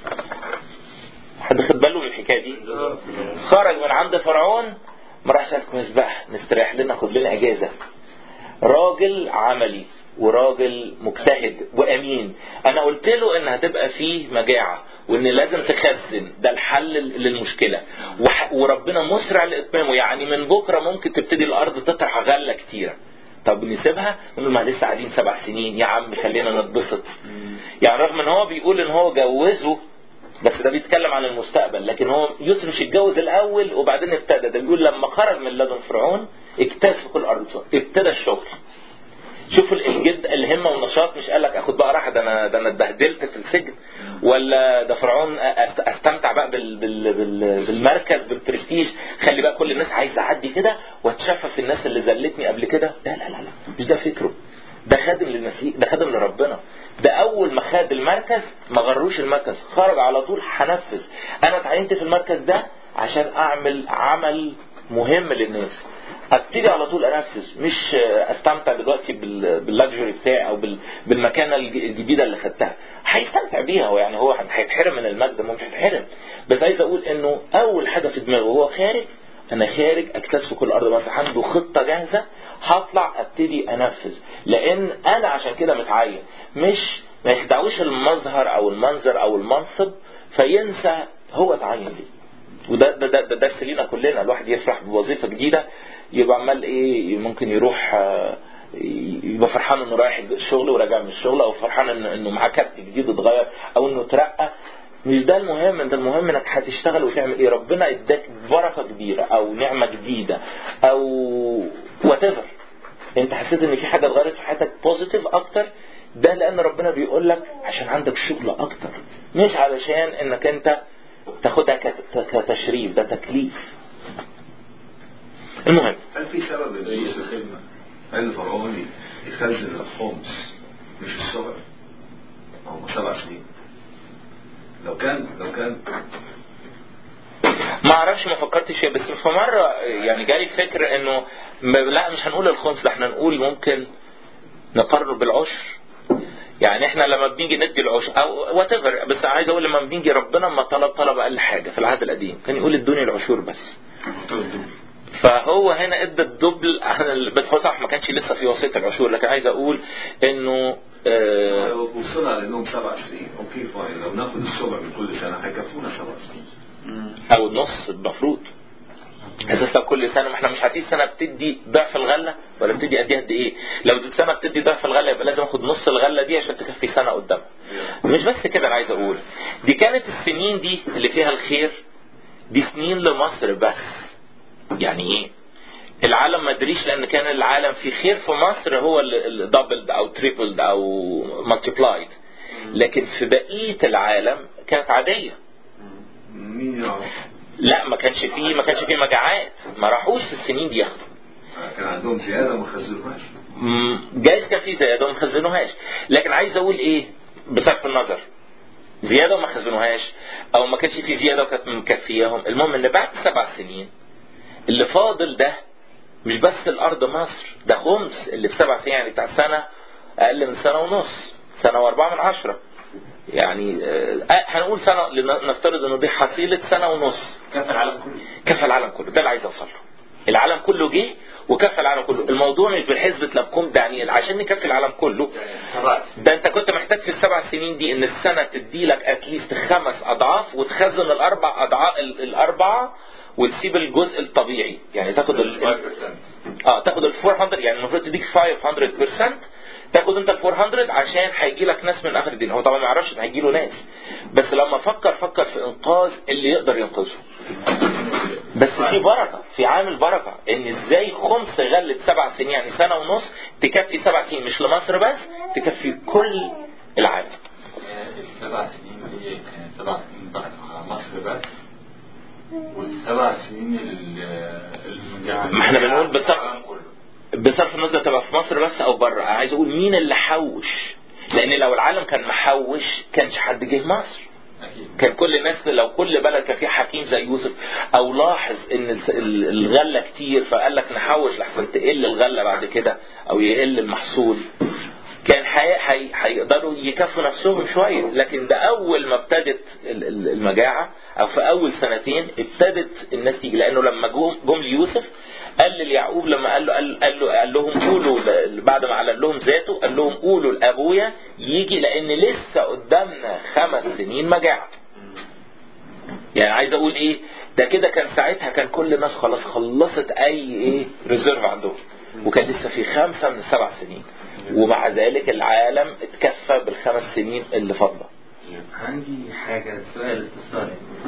حد خد باله من الحكايه دي خرج من عند فرعون ما راحش قال كويس بقى نستريح لنا ناخد لنا اجازه راجل عملي وراجل مجتهد وامين انا قلت له ان هتبقى فيه مجاعه وان لازم تخزن ده الحل للمشكله وح- وربنا مسرع لاتمامه يعني من بكره ممكن تبتدي الارض تطرح غله كتيره طب نسيبها نقول ما لسه قاعدين سبع سنين يا عم خلينا نتبسط يعني رغم ان هو بيقول ان هو جوزه بس ده بيتكلم عن المستقبل لكن هو يوسف مش اتجوز الاول وبعدين ابتدى ده بيقول لما خرج من لدن فرعون اجتاز في كل ارض فرعون. ابتدى الشغل شوف الجد الهمه والنشاط مش قال لك اخد بقى راحه ده انا ده انا اتبهدلت في السجن ولا ده فرعون أست- استمتع بقى بال بال بال بالمركز بالبرستيج خلي بقى كل الناس عايزه اعدي كده واتشفى في الناس اللي ذلتني قبل كده لا لا لا لا مش ده فكره ده خادم للمسيح ده خادم لربنا ده اول ما خد المركز ما غروش المركز خرج على طول هنفذ انا اتعينت في المركز ده عشان اعمل عمل مهم للناس ابتدي على طول انفذ مش استمتع دلوقتي بال- باللاكجري بتاعي او بال- بالمكانه الج- الجديده اللي خدتها هيستمتع بيها هو يعني هو هيتحرم من المجد مش هيتحرم بس عايز اقول انه اول حاجه في دماغه وهو خارج انا خارج اكتشف كل ارض بس عنده خطه جاهزه هطلع ابتدي انفذ لان انا عشان كده متعين مش ما يخدعوش المظهر او المنظر او المنصب فينسى هو اتعين ليه وده ده ده, ده درس لينا كلنا الواحد يفرح بوظيفه جديده يبقى عمال ايه ممكن يروح آه، يبقى فرحان انه رايح الشغل وراجع من الشغل او فرحان انه انه معاه كارت جديد اتغير او انه اترقى مش ده المهم انت المهم انك هتشتغل وتعمل ايه ربنا اداك بركه كبيره او نعمه جديده او وات ايفر انت حسيت ان في حاجه اتغيرت في حياتك بوزيتيف اكتر ده لان ربنا بيقول لك عشان عندك شغل اكتر مش علشان انك انت تاخدها كت- كتشريف ده تكليف المهم هل في سبب ان زي يوسف الخدمة قال فرعون يخزن الخمس مش السبع هم سبع سنين لو كان لو كان ما اعرفش ما فكرتش فيها بس في مره يعني جالي فكر انه م- لا مش هنقول الخمس ده احنا نقول ممكن نقرر بالعشر يعني احنا لما بنيجي ندي العشر او وات بس عايز اقول لما بنيجي ربنا ما طلب طلب اقل حاجه في العهد القديم كان يقول ادوني العشور بس فهو هنا ادى الدبل عن ال- بس هو صح ما كانش لسه في وصيه العشور لكن عايز اقول انه آه لو وصلنا لانهم سبع سنين اوكي فاين لو ناخد السبع من كل سنه هيكفونا سبع سنين او النص المفروض اساس لو كل سنه ما احنا مش هتيجي سنه بتدي ضعف الغله ولا بتدي قد ايه قد ايه لو دي سنه بتدي ضعف الغله يبقى لازم اخد نص الغله دي عشان تكفي سنه قدامها مش بس كده انا عايز اقول دي كانت السنين دي اللي فيها الخير دي سنين لمصر بس يعني ايه العالم ما ادريش لان كان العالم في خير في مصر هو اللي دبلد او تريبلد او مالتيبلايد لكن في بقيه العالم كانت عاديه مين يعرف لا ما كانش فيه ما كانش فيه مجاعات ما راحوش في السنين دي ياخدوا كان عندهم زياده ما خزنوهاش مم، جايز كان في زياده وما خزنوهاش لكن عايز اقول ايه بصرف النظر زياده وما خزنوهاش او ما كانش في زياده وكانت مكفياهم المهم ان بعد سبع سنين اللي فاضل ده مش بس الارض مصر ده خمس اللي في سبع سنين يعني بتاع سنه اقل من سنه ونص سنه واربعه من عشره يعني آه، هنقول سنه لن- نفترض انه دي حصيله سنه ونص كفى العالم كله كفى العالم كله ده اللي عايز اوصل له العالم كله جه وكفى العالم كله الموضوع مش بالحسبة لبكم دانيال عشان نكفي العالم كله ده انت كنت محتاج في السبع سنين دي ان السنة تدي لك اتليست خمس اضعاف وتخزن الاربع اضعاف ال- الاربعة وتسيب الجزء الطبيعي يعني تاخد ال اه تاخد ال 400 يعني المفروض تديك 500% تاخد انت ال 400 عشان هيجي لك ناس من اخر الدنيا هو طبعا ما يعرفش ان هيجي له ناس بس لما فكر فكر في انقاذ اللي يقدر ينقذه بس في بركه في عامل بركه ان ازاي خمس غله سبع سنين يعني سنه ونص تكفي سبع سنين مش لمصر بس تكفي كل العالم السبع سنين دي كانت سبع سنين ضغط على مصر بس والسبع سنين ال- المجاعة ما احنا بنقول بصرف- العالم كله. بصرف النظر تبقى في مصر بس او بره انا عايز اقول مين اللي حوش لان لو العالم كان محوش كانش حد جه مصر أكيد كان كل الناس لو كل بلد كان فيه حكيم زي يوسف او لاحظ ان الس- ال- الغله كتير فقال لك نحوش لحسن تقل الغله بعد كده او يقل المحصول كان حي- حي- هيقدروا يكفوا نفسهم شويه لكن ده اول ما ابتدت ال- ال- المجاعه او في اول سنتين ابتدت الناس تيجي لانه لما جم جم ليوسف قال ليعقوب لما قال له قال, قال له قال لهم قولوا ل- بعد ما اعلن لهم ذاته قال لهم قولوا لابويا يجي لان لسه قدامنا خمس سنين مجاعه يعني عايز اقول ايه ده كده كان ساعتها كان كل الناس خلاص خلصت اي ايه ريزيرف عندهم وكان لسه في خمسة من السبع سنين ومع ذلك العالم اتكفى بالخمس سنين اللي فاضله عندي حاجة سؤال استفسار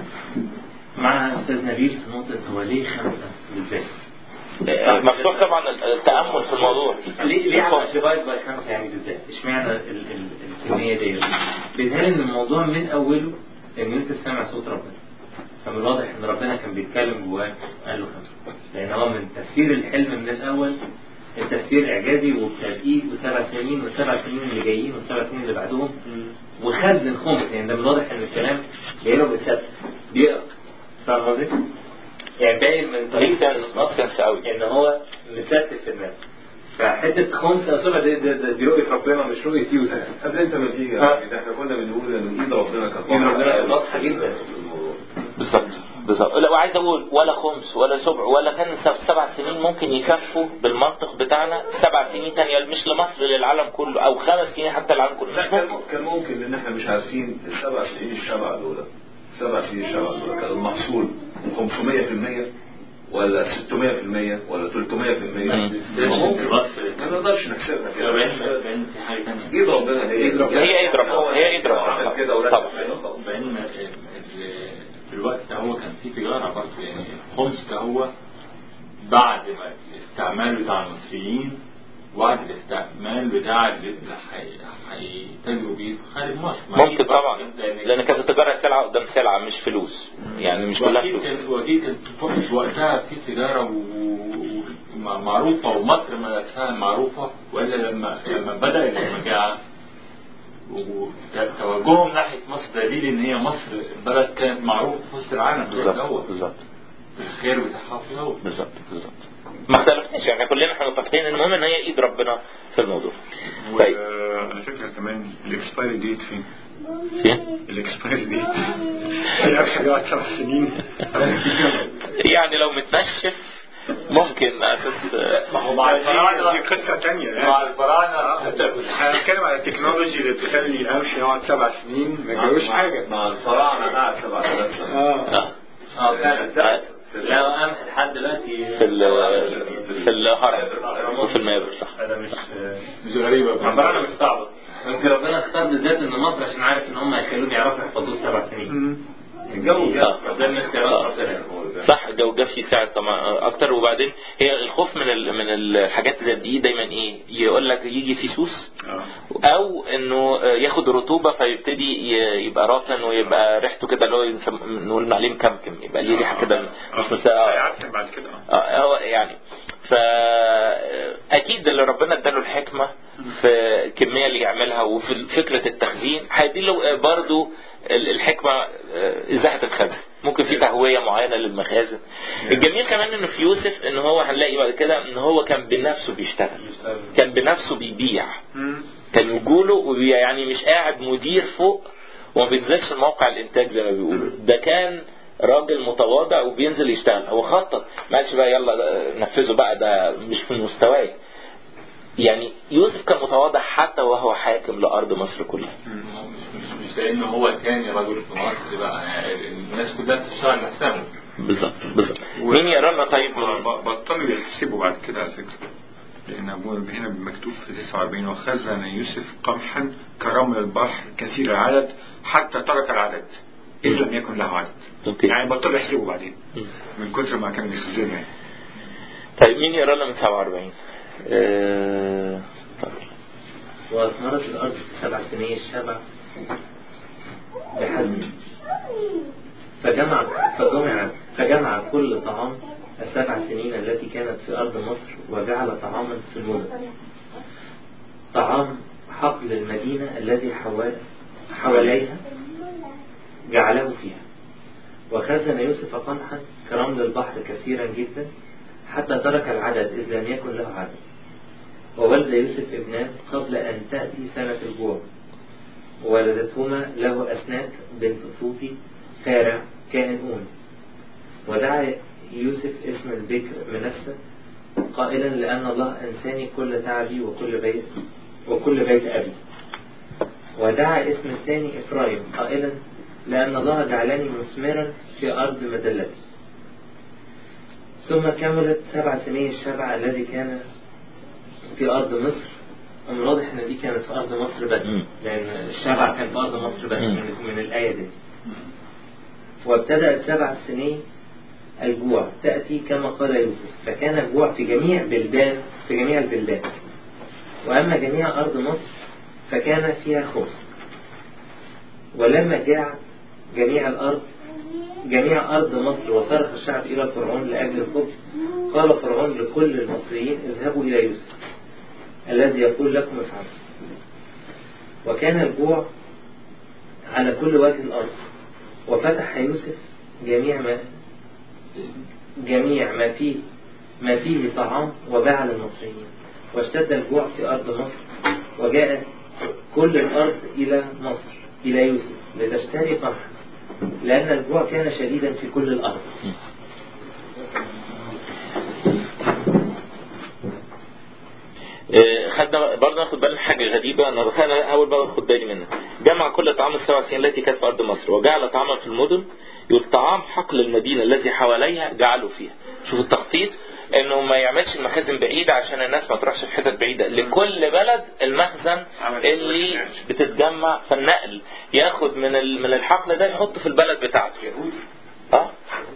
مع أستاذ نبيل في نقطة هو ليه خمسة بالذات؟ آه، مفتوح طبعا التامل في الموضوع ليه ليه عمل ديفايد باي خمسة يعني بالذات؟ اشمعنى ال- ال- الكمية دي؟ بيتهيألي إن الموضوع من أوله إن يوسف سمع صوت ربنا. فمن الواضح إن ربنا كان بيتكلم جواه قال له خمسة. لأن هو من تفسير الحلم من الأول التفسير إعجازي وبتدقيق وسبع سنين والسبع سنين اللي جايين والسبع سنين اللي بعدهم وخزن خمس يعني ده من الواضح إن الكلام بيقرا بالثبت بيقرا فاهم قصدي؟ يعني باين من طريقة Make sense, make sense أوي. ان هو مستف الناس فحتة خمس أو سبعة دي, دي, دي, دي رؤية ربنا مش رؤية يوسف قبل انت ما تيجي آه. يعني احنا كنا بنقول ان ايد ربنا كانت إيد ربنا كانت واضحة واضحة جدا. في الموضوع. بالظبط بالظبط لا وعايز اقول ولا خمس ولا سبع ولا كان س- سبع سنين ممكن يكفوا بالمنطق بتاعنا سبع سنين تانية مش لمصر للعالم كله او خمس سنين حتى العالم كله لا مش كان ممكن كان ممكن لان احنا مش عارفين السبع سنين الشبع دول سبع سنين الشبع دول كان المحصول 500% ولا 600% ولا 300% ممكن ما نقدرش نحسبها كده بعدين في حاجة تانية ايد ربنا هي إيد ربنا. هي ايد ربنا هي ايد ربنا عمل كده وركز طبعا علينا خلاص. بعدين ما- ال- في الوقت ده هو كان في تجارة برضه يعني الخمس ده هو بعد ما الاستعمال بتاع المصريين وبعد الاستعمال بتاع اللي حي- هيتاجروا بيه خارج مصر ما هي ممكن طبعا لأن- لان كانت التجاره سلعه قدام سلعه مش فلوس يعني مش كلها واكيد فلوس كان واكيد كان في وقتها في تجاره ومعروفه ومصر نفسها معروفه والا لما لما بدا المجاعه وتوجههم ناحيه مصر دليل ان هي مصر بلد كانت معروفه في وسط العالم في الوقت بالظبط دوت بالظبط الخير بتاعها في الأول. بالظبط بالظبط ما اختلفناش يعني كلنا احنا متفقين ان المهم ان هي ايد ربنا في الموضوع طيب وعلى فكرة كمان الاكسبايري ديت فين؟ فين؟ الاكسبايري ديت هي حاجات سبع سنين يعني لو متنشف ممكن اساس ما هو مع دي الفراعنه دي قصة تانية مع يعني الفراعنه احنا بنتكلم على التكنولوجي اللي تخلي القمح يقعد سبع سنين ما يجروش مع- حاجة مع الفراعنه قعد 7000 سنه اه آه. اه فعلا لا قمح لحد دلوقتي في ال- في الهرم وفي المقابر صح هذا مش مش غريبه الفراعنة مش صعبة يمكن ربنا اختار بالذات ان مصر عشان عارف ان هم هيخلوهم يعرفوا يحفظوه سبع سنين الجو جاف آه. ده من اختيارات ربنا صح الجو جاف يساعد طبعا اكتر وبعدين هي الخوف من ال- من الحاجات زي دي دايما ايه يقول لك يجي في سوس او انه ياخد رطوبه فيبتدي ي- يبقى رطن ويبقى ريحته كده اللي هو يسم- نقول عليه مكمكم يبقى ليه ريحه كده مش مساء هيعفن بعد كده آه. آه، هو يعني فاكيد اللي ربنا اداله الحكمه في الكميه اللي يعملها وفي فكره التخزين هيديله برضه ال- الحكمه آه، ازاي هتتخزن ممكن في تهويه معينه للمخازن الجميل كمان انه في يوسف ان هو هنلاقي بعد كده ان هو كان بنفسه بيشتغل كان بنفسه بيبيع مم. كان يجوله وبيبيع يعني مش قاعد مدير فوق وما بينزلش موقع الانتاج زي ما بيقولوا ده كان راجل متواضع وبينزل يشتغل هو خطط ما قالش بقى يلا ده- نفذه بقى ده مش في مستواي يعني يوسف كان متواضع حتى وهو حاكم لارض مصر كلها مش مش مش لان هو تاني رجل في مصر بقى يعني الناس كلها بتشتغل لحسابه بالظبط بالظبط مين يقرا لنا طيب من ب- بطلوا يحسبوا بعد كده على فكرة لأن أبوه هنا مكتوب في 49 وخزن يوسف قمحا كرمل البحر كثير العدد حتى ترك العدد إذ لم يكن له عدد أوكي. يعني بطلوا يحسبوا بعدين من كتر ما كانوا بيخزنوا يعني طيب مين يقرا لنا من 47 آه... طيب. وأثمرت الأرض في سبع سنين الشبع بحزم فجمع فجمع فجمع كل طعام السبع سنين التي كانت في أرض مصر وجعل طعاما في المدن طعام حقل المدينة الذي حوال حواليها جعله فيها وخزن يوسف قمحا كرمل البحر كثيرا جدا حتى ترك العدد إذ لم يكن له عدد وولد يوسف ابنان قبل أن تأتي سنة الجوع وولدتهما له أسنات بنت فوطي خارع كائن أون ودعا يوسف اسم البكر منسى قائلا لأن الله أنساني كل تعبي وكل بيت وكل بيت أبي ودعا اسم الثاني إفرايم قائلا لأن الله جعلني مثمرا في أرض مدلتي ثم كملت سبع سنين الشبع الذي كان في أرض مصر ومن الواضح إن دي كانت في أرض مصر بس مم. لأن الشبع كان في أرض مصر بس مم. من, من الآية دي وابتدأت سبع سنين الجوع تأتي كما قال يوسف فكان الجوع في جميع بلدان في جميع البلدان وأما جميع أرض مصر فكان فيها خبز ولما جاعت جميع الأرض جميع أرض مصر وصرخ الشعب إلى فرعون لأجل الخبز قال فرعون لكل المصريين اذهبوا إلى يوسف الذي يقول لكم افعلوا وكان الجوع على كل وجه الأرض وفتح يوسف جميع ما جميع ما فيه ما فيه طعام وباع للمصريين واشتد الجوع في أرض مصر وجاء كل الأرض إلى مصر إلى يوسف لتشتري قمحا لأن الجوع كان شديدا في كل الأرض آه، خدنا برضه ناخد بالنا من حاجه غريبه انا دخلنا اول بقى اخد بالي منها جمع كل طعام السبع سنين التي كانت في ارض مصر وجعل طعاما في المدن يقول طعام حقل المدينه الذي حواليها جعلوا فيها شوف التخطيط انه ما يعملش المخازن بعيده عشان الناس ما تروحش في حتت بعيده لكل بلد المخزن عمل اللي يعني. بتتجمع فالنقل ياخد من ال- من الحقل ده يحطه في البلد بتاعته اه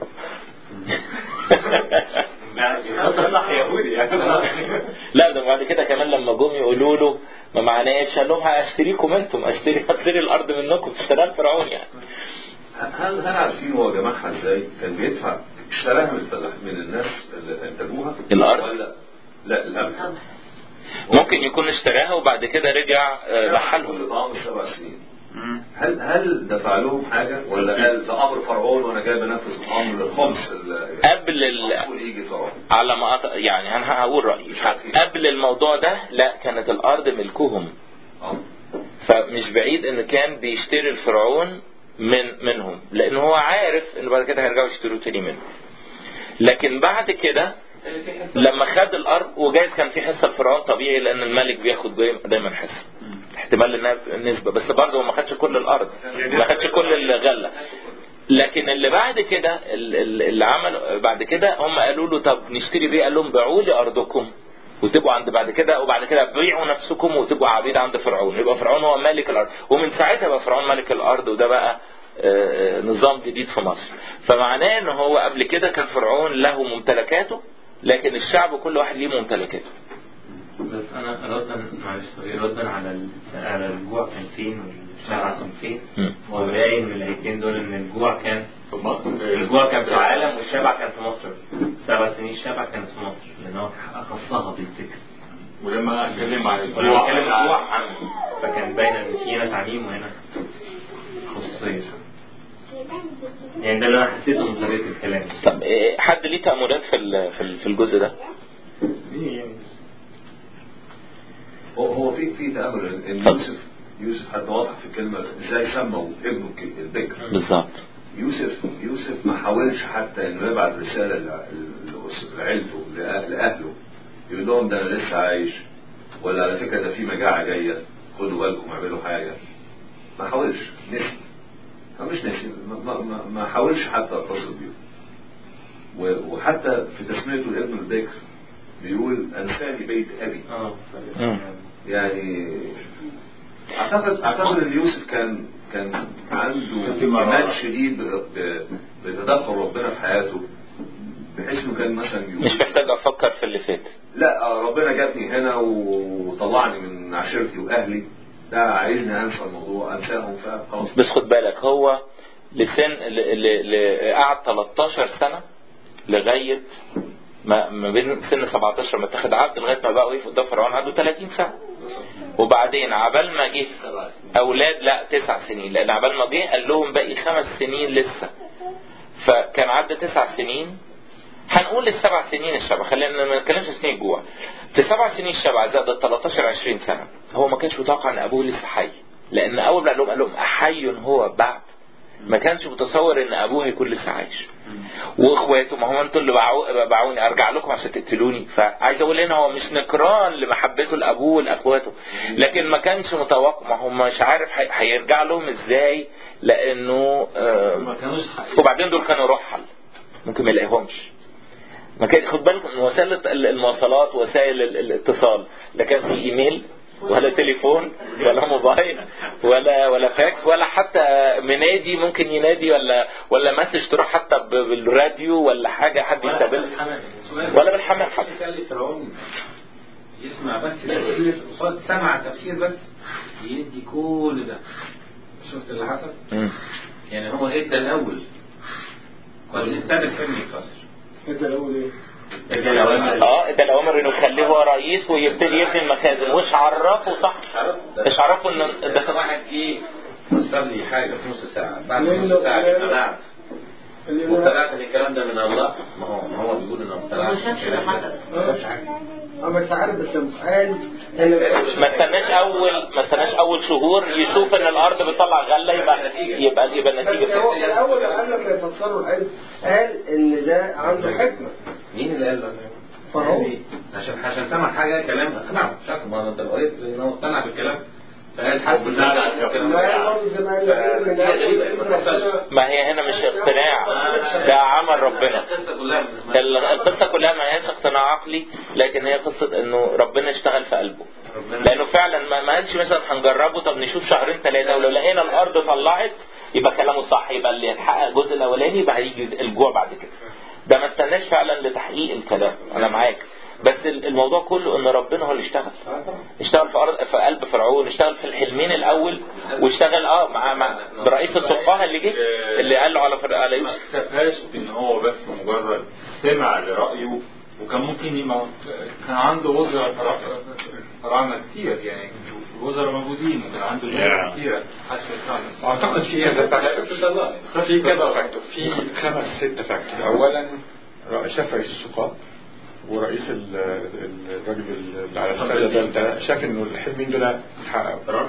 صح يهودي يعني لا ده بعد كده كمان لما جم يقولوا له ما معناش قال لهم هشتريكم انتم اشتري اشتري الارض منكم اشتراها الفرعون يعني هل هل عارفين هو جمعها ازاي؟ كان بيدفع اشتراها من الفلاح من الناس اللي انتجوها الأرض؟ ولا لا القمح ممكن يكون اشتراها وبعد كده رجع آه، بحالهم كل طعام السبع سنين هل هل دفع لهم حاجه ولا قال ده امر فرعون وانا جاي بنفذ امر الخمس ال- قبل ال... المفروض يجي فرعون على ما أط... يعني انا هقول رايي قبل الموضوع ده لا كانت الارض ملكهم اه فمش بعيد ان كان بيشتري الفرعون من منهم لان هو عارف ان بعد كده هيرجعوا يشتروا تاني منه لكن بعد كده لما خد الارض وجايز كان في حصه الفرعون طبيعي لان الملك بياخد دايما- دايما حصه احتمال انها نسبه بس برضه هو ما خدش كل الارض ما خدش كل الغله لكن اللي بعد كده ال- ال- اللي عملوا بعد كده هم قالوا له طب نشتري بيه قال لهم باعوا لي ارضكم وتبقوا عند بعد كده وبعد كده بيعوا نفسكم وتبقوا عبيد عند فرعون يبقى فرعون هو مالك الارض ومن ساعتها بقى فرعون ملك الارض وده بقى آه، نظام جديد في مصر فمعناه ان هو قبل كده كان فرعون له ممتلكاته لكن الشعب كل واحد ليه ممتلكاته بس انا ردا معلش سوري ردا على ال- على الجوع كان فين والشبع كان فين مم. هو باين من الايتين دول ان الجوع كان في مصر الجوع كان في العالم والشبع كان في مصر سبع سنين الشبع كانت في مصر لان هو اخصها بالذكر ولما اتكلم عن ولما الجوع اتكلم الجوع عنه فكان باين ان في هنا تعميم وهنا خصوصيه يعني ده اللي انا حسيته من طريقه الكلام طب آه، حد ليه تأملات في ال- في ال- في الجزء ده؟ يعني هو هو في في تامل ان إن اتفضل. يوسف يوسف حتى واضح في الكلمه ازاي سموا ابنه الك- البكر بالظبط يوسف يوسف ما حاولش حتى انه يبعت رساله لع- ل- لعيلته لأ- لاهله يقول لهم ده انا لسه عايش ولا على فكره ده في مجاعه جايه خدوا بالكم اعملوا حاجه ما حاولش نسي هو مش نسي ما, ما, ما, ما حاولش حتى اتصل بيهم و- وحتى في تسميته لابنه البكر بيقول انساني بيت ابي اه مم. يعني اعتقد اعتقد ان يوسف كان كان عنده في مرارة. ايمان شديد ب- ب- بتدخل ربنا في حياته بحيث انه كان مثلا يقول مش محتاج افكر في اللي فات لا آه، ربنا جابني هنا وطلعني من عشيرتي واهلي ده عايزني انسى الموضوع انساهم فخلاص بس خد بالك هو لسن ل... ل... ل... قعد 13 سنة لغاية ما ما بين سن 17 ما اتخذ عبد لغاية ما بقى وقف قدام فرعون عنده 30 سنة وبعدين عبال ما جه اولاد لا تسع سنين لان عبال ما جه قال لهم باقي خمس سنين لسه فكان عدى تسع سنين هنقول السبع سنين الشبع خلينا ما نتكلمش سنين الجوع في سبع سنين الشبع زاد 13 20 سنه هو ما كانش متوقع ان ابوه لسه حي لان اول ما قال لهم قال لهم احي هو بعد ما كانش متصور ان ابوه هيكون لسه عايش واخواته ما هو انتوا اللي باعو- باعوني ارجع لكم عشان تقتلوني فعايز اقول هنا هو مش نكران لمحبته لابوه ولاخواته لكن ما كانش متوقع ما هو مش عارف هي- هيرجع لهم ازاي لانه آه، ما كانوش حقيقي. وبعدين دول كانوا رحل ممكن ما يلاقيهمش ما كان خد بالك من وسائل الت- المواصلات وسائل ال- الاتصال لا كان في ايميل ولا تليفون ولا موبايل ولا ولا فاكس ولا حتى منادي ممكن ينادي ولا ولا مسج تروح حتى ب- بالراديو ولا حاجه حد يستقبل ولا بالحمام حتى يخلي فرعون يسمع بس تفسير قصاد سمع تفسير بس يدي كل ده شفت اللي حصل؟ مم. يعني هو ادى الاول وبعدين ابتدى الفيلم يتكسر ادى الاول ايه؟ ادى الاوامر اه ده الاوامر انه يخليه هو رئيس ويبتدي يبني المخازن وش عرفه صح مش عرفه ان ده ده واحد ايه فسر لي حاجه في نص ساعه بعد لأنه- نص ساعه لأنه- اقتنعت واخترعت الكلام ده من الله ما هو ما هو بيقول انه اخترعت ما شافش الكلام اللي ده. حصل. ما شافش حاجه اه بس عارف بس قال ان ما استناش اول ما استناش اول شهور يشوف ان الارض بتطلع غله يبقى يبقى يبقى النتيجه بس هو كده في الاول قبل ما يفسروا العلم قال ان ده عنده حكمه مين اللي قال ده؟ فهو عشان عشان سمع حاجه كلام اقنعه مش عارف ما انت لو قريت ان هو اقتنع بالكلام فقال حسب وبناء على الكلام ما قال برضه زي ما قال لك من فهي غريبة، ما تحصلش. أول ما هي هنا مش اقتناع ده عمل ربنا القصه كلها من ال- القصه كلها ما هياش اقتناع عقلي لكن هي قصه انه ربنا اشتغل في قلبه لانه فعلا ما ما قالش مثلا هنجربه طب نشوف شهرين ثلاثه ولو لقينا الارض طلعت يبقى كلامه صح يبقى اللي يتحقق الجزء الاولاني يبقى هيجي الجوع بعد كده ده ما استناش فعلا لتحقيق الكلام انا معاك بس ال- الموضوع كله ان ربنا هو اللي اشتغل اشتغل في ارض في قلب فرعون اشتغل في الحلمين الاول واشتغل اه مع مع برئيس السقاه اللي جه اللي قال له على فر... على ما يوسف اكتفاش بان هو بس مجرد سمع لرايه وكان ممكن يبقى كان عنده وزراء فرا- فراعنه كتير يعني وزراء موجودين وكان عنده جماعه كتيره حشد الشعب اعتقد في كذا فاكتور في كذا فاكتور في خمس ست فاكتور اولا شاف رئيس السقاط ورئيس ال- ال- الراجل اللي على السله ده انت شاف انه الحلمين دول اتحققوا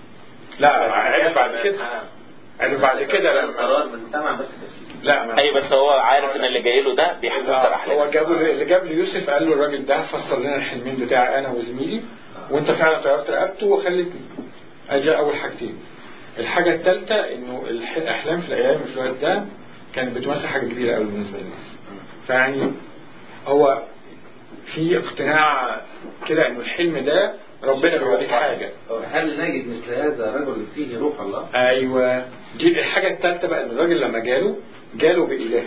لا عرف بعد كده عرف بعد كده لما قرار من سمع بس تفسير لا ما اي بس هو عارف ان اللي جاي له ده بيفسر هو احلام جابوا اللي جاب ليوسف قال له الراجل ده فسر لنا الحلمين بتاعي انا وزميلي وانت فعلا طيرت رقبته وخلتني اجي اول حاجتين الحاجه الثالثه انه الح- الاحلام في الايام في الوقت ده كانت بتمثل حاجه كبيره قوي بالنسبه للناس فيعني هو في اقتناع كده انه الحلم ده ربنا بيوريك حاجه هل نجد مثل هذا رجل فيه روح الله؟ ايوه دي الحاجه الثالثه بقى ان الراجل لما جاله جاله باله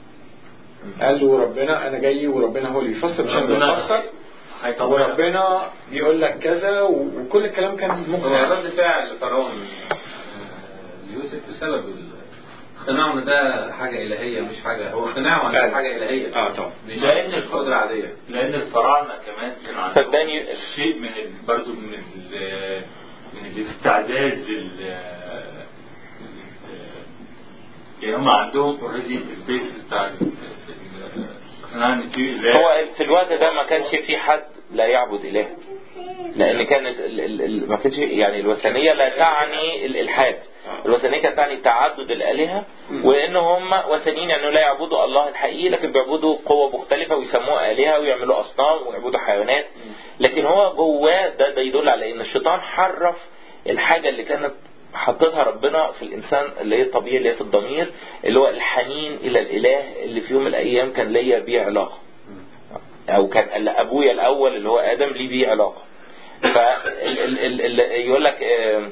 قال له ربنا انا جاي وربنا هو اللي يفسر مش انا اللي ربنا بفسر هيطورك وربنا بيقول لك كذا و- وكل الكلام كان هو مقنع رد فعل فرعون آه، ليوسف بسبب ال- اقتناعه ان ده حاجه الهيه مش حاجه هو اقتناعه ان ده حاجه الهيه اه طبعا مش لأن القدره عاديه لأن الفراعنة كمان كان عندهم صدقني شيء من ال... برضه من ال... من الاستعداد لل يعني هم عندهم اوريدي البيس بتاع ال- ال- اقتناع ان في إله. هو في الوقت ده ما كانش في حد لا يعبد اله لان كانت ال ال ال ما كانش يعني الوثنيه لا تعني الالحاد الوثنيه كانت تعني تعدد الالهه وان هم وثنيين يعني لا يعبدوا الله الحقيقي لكن بيعبدوا قوه مختلفه ويسموها الهه ويعملوا اصنام ويعبدوا حيوانات لكن هو جواه ده, ده يدل على ان الشيطان حرف الحاجه اللي كانت حطتها ربنا في الانسان اللي هي الطبيعي اللي هي في الضمير اللي هو الحنين الى الاله اللي في يوم من الايام كان ليا بيه علاقه او كان ابويا الاول اللي هو ادم ليه بيه علاقه ف يقول لك آه،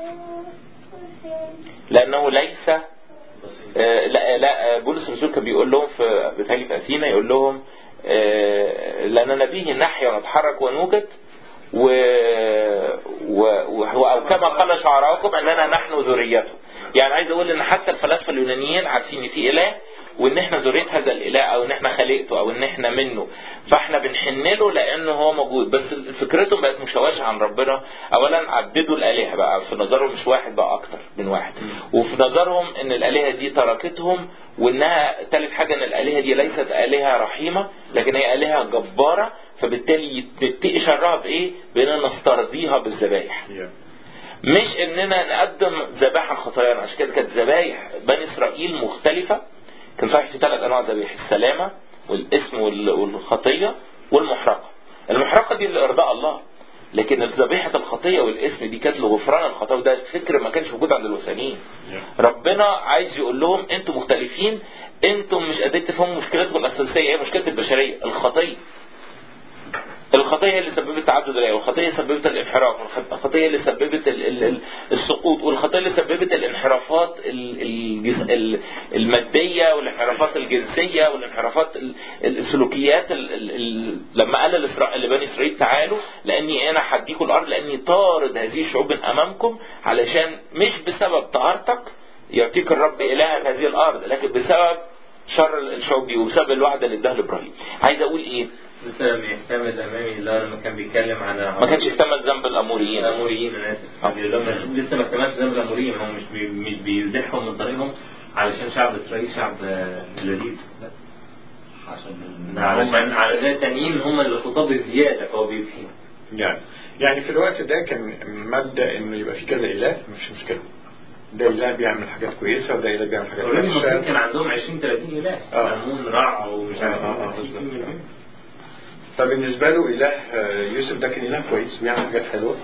لانه ليس آه، لا لا بولس الرسول كان بيقول لهم في بيتهيألي في اثينا يقول لهم آه، لاننا به نحيا ونتحرك ونوجد و... و... و... او كما قال شعراءكم اننا نحن ذريته يعني عايز اقول ان حتى الفلاسفه اليونانيين عارفين ان في اله وان احنا ذريه هذا الاله او ان احنا خليقته او ان احنا منه فاحنا بنحن له لانه هو موجود بس فكرتهم بقت مشوشه عن ربنا اولا عددوا الالهه بقى في نظرهم مش واحد بقى اكتر من واحد وفي نظرهم ان الالهه دي تركتهم وانها ثالث حاجه ان الالهه دي ليست الهه رحيمه لكن هي الهه جباره فبالتالي يتقي شرها بايه؟ باننا نسترضيها بالذبائح. مش اننا نقدم ذبائح خطايانا عشان كده كانت ذبايح بني اسرائيل مختلفه كان صحيح في ثلاث انواع ذبائح السلامه والاسم وال- والخطيه والمحرقه. المحرقه دي لارضاء الله لكن ذبيحه الخطيه والاسم دي كانت لغفران الخطايا وده فكر ما كانش موجود عند الوثنيين. ربنا عايز يقول لهم انتم مختلفين انتم مش قادرين تفهموا مشكلتكم الاساسيه ايه مشكله البشريه الخطيه. الخطيه هي اللي سببت تعدد الايه والخطيه سببت الانحراف والخطيه اللي سببت ال- ال- ال- السقوط والخطيه اللي سببت الانحرافات ال- الجز- ال- الماديه والانحرافات الجنسيه والانحرافات ال- السلوكيات ال- ال- ال- لما قال لإسرائيل- لبني اسرائيل تعالوا لاني انا هديكم الارض لاني طارد هذه الشعوب من امامكم علشان مش بسبب طهارتك يعطيك الرب الهك هذه الارض لكن بسبب شر الشعوب دي وبسبب الوعد اللي اداه لابراهيم عايز اقول ايه لسه لما يحتمل امامي الله لما كان بيتكلم عن ما كانش يحتمل ذنب الاموريين الاموريين انا اسف بيقول لهم لسه ما احتملش ذنب الاموريين هم مش بي مش بيزحهم من طريقهم علشان شعب اسرائيل شعب آه، لذيذ لا عشان ده علشان علشان التانيين هم اللي خطاب الزياده فهو بيفهم يعني يعني في الوقت ده كان مبدا انه يبقى في كذا اله مش مشكله ده اله بيعمل حاجات كويسه وده اله بيعمل حاجات اوريدي المصريين كان وحشه عندهم 20 30 اله آه. امون رع ومش عارف آه، آه، إيه. بالظبط. فبالنسبه له اله آه، يوسف ده كان اله كويس بيعمل حاجات حلوه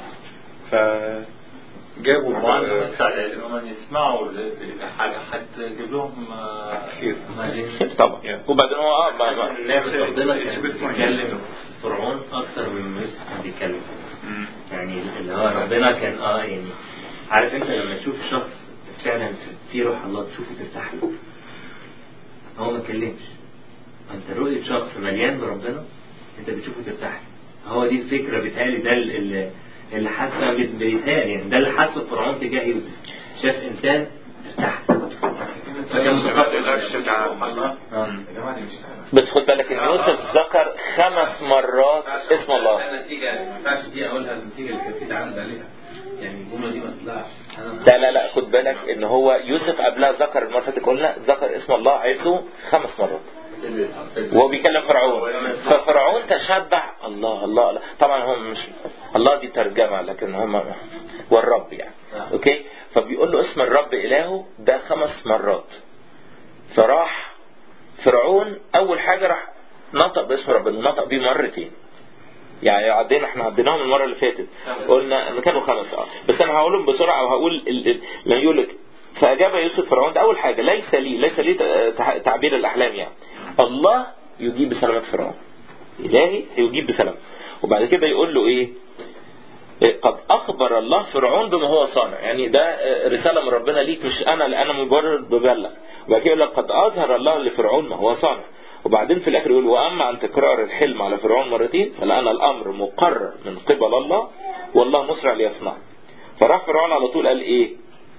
فجابوا وعنده آه، مساعدة انهم يسمعوا ل- حاجة هتجيب لهم آه، كتير وبعدين طبعا وبعدين هو اه ما- ما- نعمة ربنا كانت بتتكلم فرعون اكتر من يوسف كان بيتكلم يعني اللي هو ربنا كان اه يعني عارف انت لما تشوف شخص فعلا في روح الله تشوفه ترتاح له هو ما اتكلمش انت رؤية شخص مليان بربنا انت بتشوفه ترتاح له هو دي الفكرة بتهيألي ده اللي اللي حاسه بيتهيألي يعني ده اللي حاسه فرعون تجاه يوسف شاف انسان ارتاح له. فكان متقبل القرش بتاع آه. يا جماعه دي مش سهله بس خد بالك ان يوسف ذكر خمس مرات اسم الله النتيجه ما ينفعش دي اقولها النتيجه اللي كانت اتعمل عليها يعني الجمله دي ما تطلعش انا لا لا لا خد بالك ان هو يوسف قبلها ذكر المره اللي فاتت قلنا ذكر اسم الله عده خمس مرات وهو بيكلم فرعون ففرعون تشبع الله الله الله طبعا هم مش الله دي ترجمه لكن هم والرب يعني اوكي فبيقول له اسم الرب الهه ده خمس مرات فراح فرعون اول حاجه راح نطق باسم ربنا نطق بيه مرتين يعني عدينا احنا عديناهم المره اللي فاتت قلنا ان كانوا خمس اه بس انا هقولهم بسرعه وهقول ال- ال- لما يقول لك فاجاب يوسف فرعون ده اول حاجه ليس لي ليس لي تع- تعبير الاحلام يعني الله يجيب بسلامه فرعون الهي يجيب بسلامه وبعد كده يقول له ايه إيه، قد اخبر الله فرعون بما هو صانع يعني ده آه، رساله من ربنا ليك مش انا اللي انا مجرد ببلغ وبعد كده يقول لك قد اظهر الله لفرعون ما هو صانع وبعدين في الاخر يقول واما عن تكرار الحلم على فرعون مرتين فلان الامر مقرر من قبل الله والله مسرع ليصنع فراح فرعون على طول قال ايه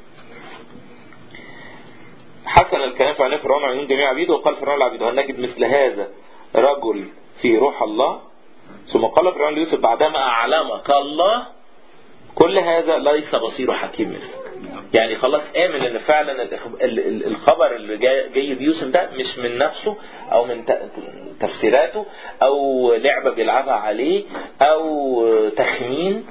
حسن الكلام في عيني فرعون وعيون جميع عبيده وقال فرعون لعبيده هل نجد مثل هذا رجل في روح الله ثم قال فرعون ليوسف بعدما أعلمك الله كل هذا ليس بصير حكيم مثلك يعني خلاص آمن ان فعلا الإخب- ال- ال- الخبر اللي جاي جاي بيوسف ده مش من نفسه او من ت- تفسيراته او لعبة بيلعبها عليه او تخمين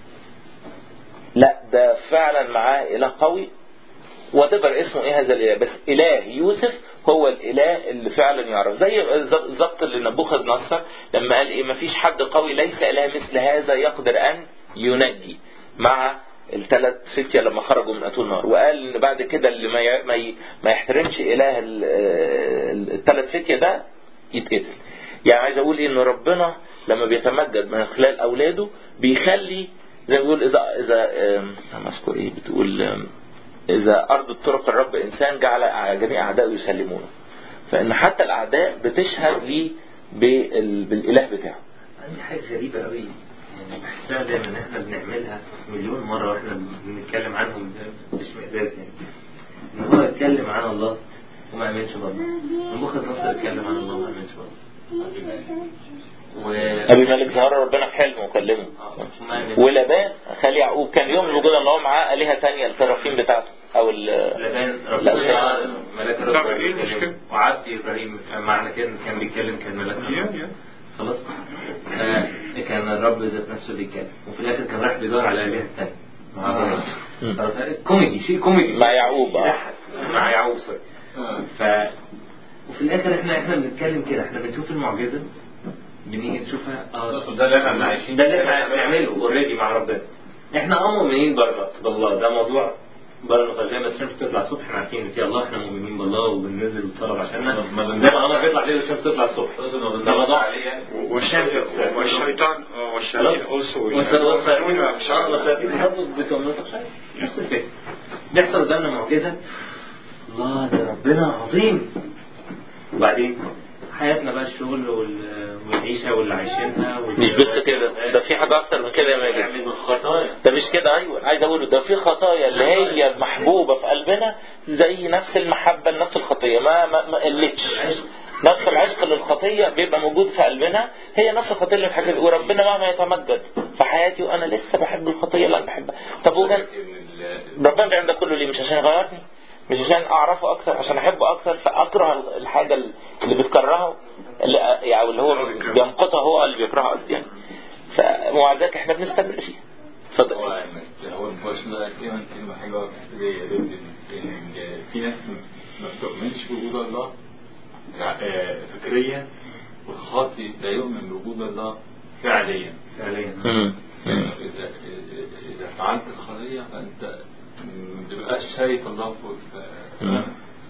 لا ده فعلا معاه اله قوي وتبر اسمه ايه هذا الاله بس اله يوسف هو الاله اللي فعلا يعرف زي بالظبط اللي نبوخذ نصر لما قال ايه مفيش حد قوي ليس اله مثل هذا يقدر ان ينجي مع الثلاث فتية لما خرجوا من اتون النار وقال ان بعد كده اللي ما ي- ما ي- ما يحترمش اله الثلاث فتية ده يتقتل يعني عايز اقول ايه ان ربنا لما بيتمجد من خلال اولاده بيخلي زي ما بيقول اذا اذا آم، انا اذكر ايه بتقول آم، إذا أرض الطرق الرب إنسان جعل جميع أعدائه يسلمونه فإن حتى الأعداء بتشهد لي بال- بالإله بتاعه عندي حاجة غريبة قوي يعني بحسها دايما ان احنا بنعملها مليون مرة واحنا بنتكلم عنهم مش مقداس يعني ان هو يتكلم عن الله وما يعملش برضه نبوخذ نصر يتكلم عن الله وما يعملش برضه و أبي مالك ظهر ربنا في حلم وكلمه آه، وما يعملش. ولبان خالي يعقوب كان يوم الوجود ان هو معاه آلهة تانية السرافين بتاعته أو ال- لبان لا، ربنا ملاك طب الرب إيه المشكلة؟ وعبد ابراهيم معنى كده إن كان بيتكلم كان ملاك الرب يا- يا. خلاص آه كان الرب ذات نفسه بيتكلم وفي الاخر كان راح بيدور على الهه الثانيه مع مم. خلاص، كوميدي شيء كوميدي مع يعقوب، آه. يضحك. مع يعقوب سوري ف وفي الاخر احنا احنا بنتكلم كده احنا بنشوف المعجزه بنيجي نشوفها اه ده اللي احنا عايشين ده اللي احنا بنعمله اوريدي مع ربنا احنا اه مؤمنين بره بالله ده موضوع بره النقاش زي ما الشمس بتطلع الصبح احنا عارفين ان في الله احنا مؤمنين بالله وبننزل وبنطلب عشاننا ما بن- زي ما القمر بيطلع ليل والشمس تطلع الصبح ده موضوع والشيطان والشيطان والشياطين also والشياطين بتؤمنوا نفس الفكرة بيحصل قدامنا معجزة الله ده ربنا عظيم وبعدين حياتنا بقى الشغل وال- والعيشة واللي عايشينها وال- مش بس كده ده في حاجة أكتر من كده يا ماجد من الخطايا ده مش كده ايوه عايز اقوله ده في خطايا اللي هي محبوبه في قلبنا زي نفس المحبه لنفس الخطيه ما ما, ما قلتش نفس العشق للخطيه بيبقى موجود في قلبنا هي نفس الخطيه اللي في حياتي وربنا مهما يتمجد في حياتي وانا لسه بحب الخطيه اللي انا بحبها طب وكان ربنا بيعمل ده كله ليه مش عشان يغيرني مش عشان اعرفه اكثر عشان احبه اكثر فاكره الحاجه اللي بتكرهه اللي يعني اللي هو بيمقتها هو اللي بيكرهها قصدي يعني فمع ذلك احنا بنستمر فيها اتفضل هو هو البوش ده كلمة كلمة حلوة بس هي يا ريت إن- إن في ناس ما بتؤمنش بوجود الله آه، فكريا والخاطي لا يؤمن بوجود الله فعليا فعليا مم. يعني إذا إذا فعلت الخطية فأنت ما تبقاش شايف الله فوق مم.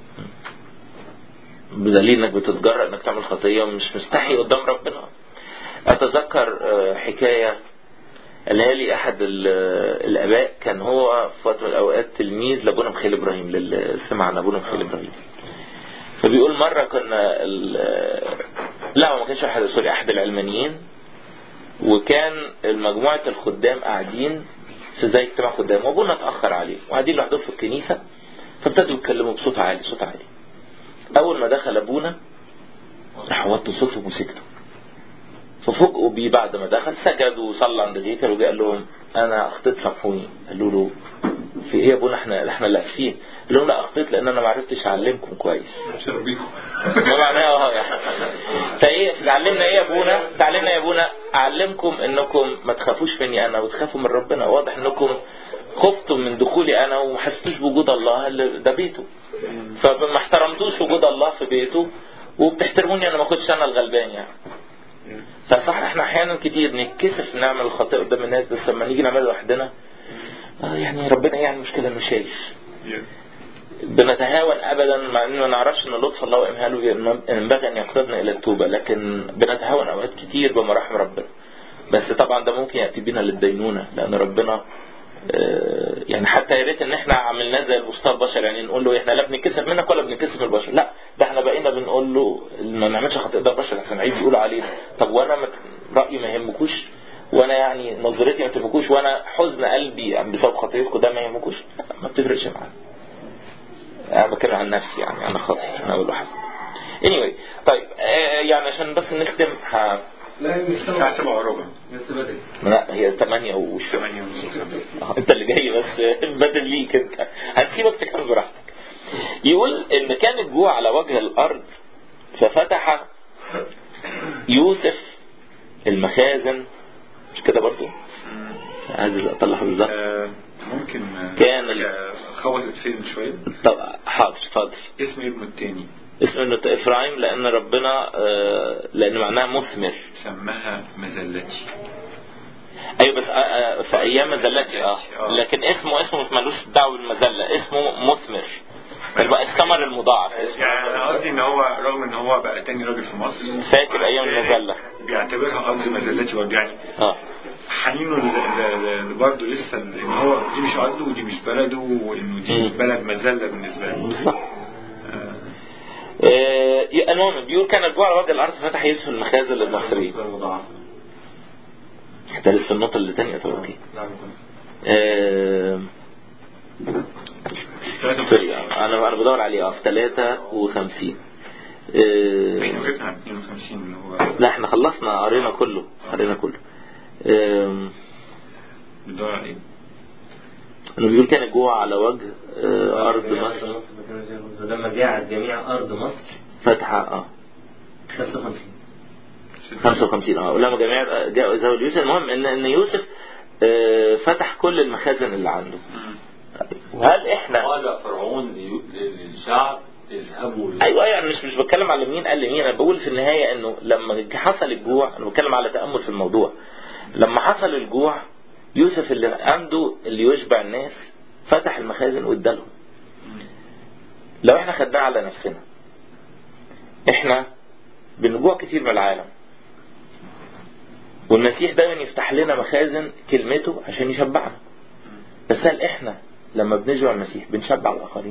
بدليل انك بتتجرأ انك تعمل خطية ومش مستحي قدام ربنا اتذكر آه، حكاية قالها لي احد ال- الاباء كان هو في فترة من الاوقات تلميذ لابونا مخيل ابراهيم للي سمع عن ابونا مخيل ابراهيم فبيقول مرة كنا ال- لا هو ما كانش احد سوري احد العلمانيين وكان مجموعة الخدام قاعدين في زي اجتماع خدام وابونا اتأخر عليه وقاعدين لوحدهم في الكنيسة فابتدوا يتكلموا بصوت عالي صوت عالي اول ما دخل ابونا راح وطوا صوتهم وسكتوا ففوجئوا بيه بعد ما دخل سجد وصلى عند الهيكل وجاء قال لهم انا اخطيت سامحوني قالوا له في ايه يا ابونا احنا احنا اللي اسفين قال لهم لا اخطيت لان انا ما عرفتش اعلمكم كويس ما معناه اه يعني فايه تعلمنا ايه يا ابونا تعلمنا يا ابونا اعلمكم انكم ما تخافوش مني انا وتخافوا من ربنا واضح انكم خفتم من دخولي انا وما حسيتوش بوجود الله اللي ده بيته فما احترمتوش وجود الله في بيته وبتحترموني انا ما اخدش انا الغلبان يعني فصح احنا احيانا كتير نتكسف نعمل الخطيئة قدام الناس بس لما نيجي نعملها لوحدنا اه يعني ربنا يعني المشكلة انه شايف بنتهاون ابدا مع ان ما نعرفش ان لطف الله وامهاله ينبغي ان يقتضنا الى التوبه لكن بنتهاون اوقات كتير بمراحم ربنا بس طبعا ده ممكن ياتي بنا للدينونه لان ربنا آه، يعني حتى يا ريت ان احنا عملناه زي الوسطى البشر يعني نقول له احنا لا بنتكسف منك ولا بنتكسف من البشر لا ده احنا بقينا بنقول له ما نعملش خطيئه ده البشر عشان عيب يقولوا علينا طب وانا ما- رايي ما يهمكوش وانا يعني نظرتي ما تهمكوش وانا حزن قلبي بسبب خطيئتكم ده ما يهمكوش ما بتفرقش معايا انا بتكلم عن نفسي يعني انا خاطئ انا اول واحد anyway طيب آه يعني عشان بس نختم ه... لا مش الساعة 7 وربع بس بدري لا هي 8 وشوية 8 ونص آه، انت اللي جاي بس بدل ليك انت هنسيبك تكمل براحتك يقول ان كان الجوع على وجه الارض ففتح يوسف المخازن مش كده برضو عايز اطلعها بالظبط آه، ممكن آه، كان ال- آه، خبطت فين شوية طب حاضر اتفضل اسم ابنه التاني اسم انه افرايم لان ربنا آه، لان معناها مثمر سماها مذلتي ايوه بس آه، آه، في ايام مذلتي اه آه. لكن اسمه اسمه مش ملوش دعوه بالمذله اسمه مثمر الب- الثمر المضاعف اسمه يعني انا قصدي ان هو رغم ان هو بقى تاني راجل في مصر فاكر ايام المذله بيعتبرها ارض مذلتي وجعني اه حنينه ل- ل- ل- برضه لسه ان هو دي مش ارضه ودي مش بلده وانه دي مم. بلد مذله بالنسبه له بالظبط آه، آه، المهم بيقول كان الجوع على وجه الارض فتح يوسف المخازن للمصريين المضاعفة ده لسه النقطه اللي تانية طب اوكي نعم آه، سوري انا انا بدور عليه اه في 53 احنا آه، وقفنا على 52 اللي هو لا احنا خلصنا قرينا كله قرينا كله آم، بيدور على ايه؟ انه بيقول كان الجوع على وجه آه، ارض مصر لما جاعت جميع أرض مصر فتحة اه 55 55 اه ولما جميع جاءوا زوج يوسف المهم ان ان يوسف آه، فتح كل المخازن اللي عنده وهل احنا قال فرعون ليو- للشعب اذهبوا ل- ايوه ايوه انا مش مش بتكلم على مين قال لمين انا بقول في النهايه انه لما حصل الجوع انا بتكلم على تامل في الموضوع لما حصل الجوع يوسف اللي عنده اللي يشبع الناس فتح المخازن وادالهم لو احنا خدناه على نفسنا احنا بنجوع كتير من العالم والمسيح دايما يفتح لنا مخازن كلمته عشان يشبعنا بس هل احنا لما بنجوع المسيح بنشبع الاخرين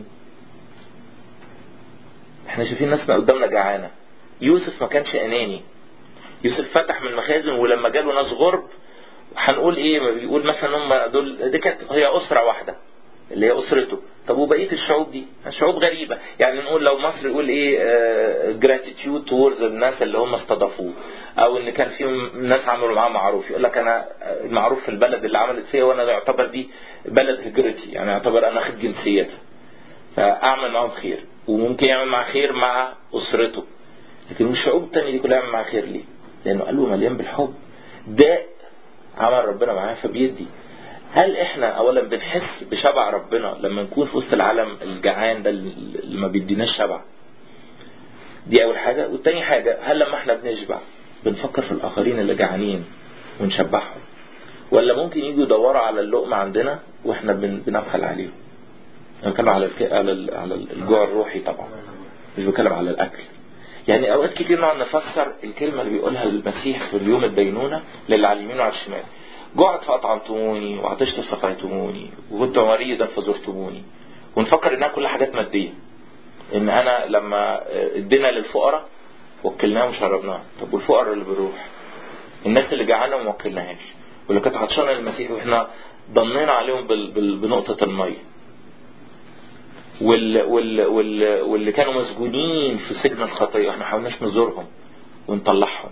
احنا شايفين ناسنا قدامنا جعانه يوسف ما كانش اناني يوسف فتح من المخازن ولما جاله ناس غرب هنقول ايه ما بيقول مثلا هم دول دي كانت هي اسره واحده اللي هي اسرته طب وبقيه الشعوب دي شعوب غريبه يعني نقول لو مصر يقول ايه جراتيتيود تورز الناس اللي هم استضافوه او ان كان في ناس عملوا معاه معروف يقول لك انا المعروف في البلد اللي عملت فيا وانا يعتبر دي بلد هجرتي يعني يعتبر انا اخد جنسيتها فاعمل معاهم خير وممكن يعمل معاه خير مع اسرته لكن الشعوب التانية دي كلها يعمل معاها خير ليه؟ لانه قلبه مليان بالحب ده عمل ربنا معاه فبيدي هل احنا اولا بنحس بشبع ربنا لما نكون في وسط العالم الجعان ده اللي ما بيديناش شبع دي اول حاجه والتاني حاجه هل لما احنا بنشبع بنفكر في الاخرين اللي جعانين ونشبعهم ولا ممكن يجوا يدوروا على اللقمه عندنا واحنا بن- بنبخل عليهم انا بتكلم على الك... على ال- على الجوع الروحي طبعا مش بتكلم على الاكل يعني اوقات كتير نقعد نفسر الكلمه اللي بيقولها المسيح في اليوم الدينونه للي على اليمين وعلى الشمال جعت فاطعمتموني وعطشت فسقيتموني وكنت مريضا فزرتموني ونفكر انها كلها حاجات ماديه ان انا لما ادينا للفقراء وكلناهم وشربناهم طب والفقراء اللي بيروح الناس اللي جعانه وما وكلناهاش واللي كانت عطشانه للمسيح واحنا ضنينا عليهم بال... بال... بنقطه الميه وال... وال... وال... واللي كانوا مسجونين في سجن الخطيه احنا ما حاولناش نزورهم ونطلعهم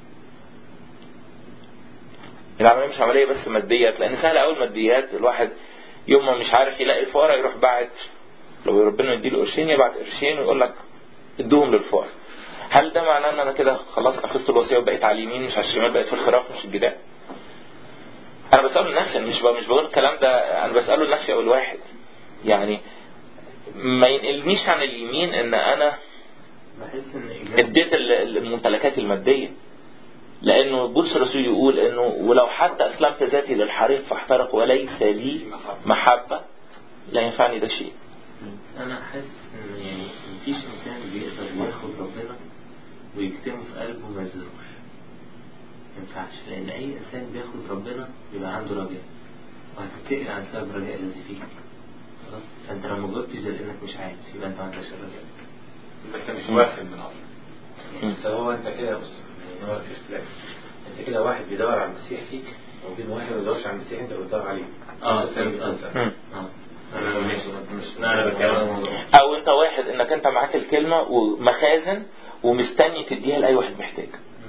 العمليه مش عمليه بس ماديات لان سهل قوي الماديات الواحد يوم ما مش عارف يلاقي الفقراء يروح باعت لو ربنا يديله قرشين يبعت قرشين ويقول لك ادوهم للفقراء هل ده معناه ان انا كده خلاص اخذت الوصيه وبقيت على اليمين مش على الشمال بقيت في الخراف مش الجدال انا بساله لنفسي أنا مش ب- مش بقول الكلام ده انا بساله لنفسي اول واحد يعني ما ينقلنيش عن اليمين ان انا بحس ان إجابة اديت ال- الممتلكات الماديه لانه بولس الرسول يقول انه ولو حتى اسلمت ذاتي للحريق فاحترق وليس لي محبه لا ينفعني ده شيء انا حاسس ان يعني مفيش انسان بيقدر ياخد ربنا ويكتمه في قلبه وما يزوروش ما ينفعش لان اي انسان بياخد ربنا بيبقى عنده رجاء وهتتقل عن سبب الرجاء الذي فيك خلاص فانت لو ما جاوبتش ده لانك مش عارف يبقى انت ما عندكش الرجاء انت مش واخد من اصلا مم. بس هو انت كده بص يعني هو في اختلاف انت كده واحد بيدور على المسيح فيك وبين واحد ما بيدورش على المسيح انت اللي بتدور عليه اه فهمت قصدك مم. اه انا مش مش لا انا بتكلم عن الموضوع او انت واحد انك انت معاك الكلمه ومخازن ومستني تديها لاي واحد محتاج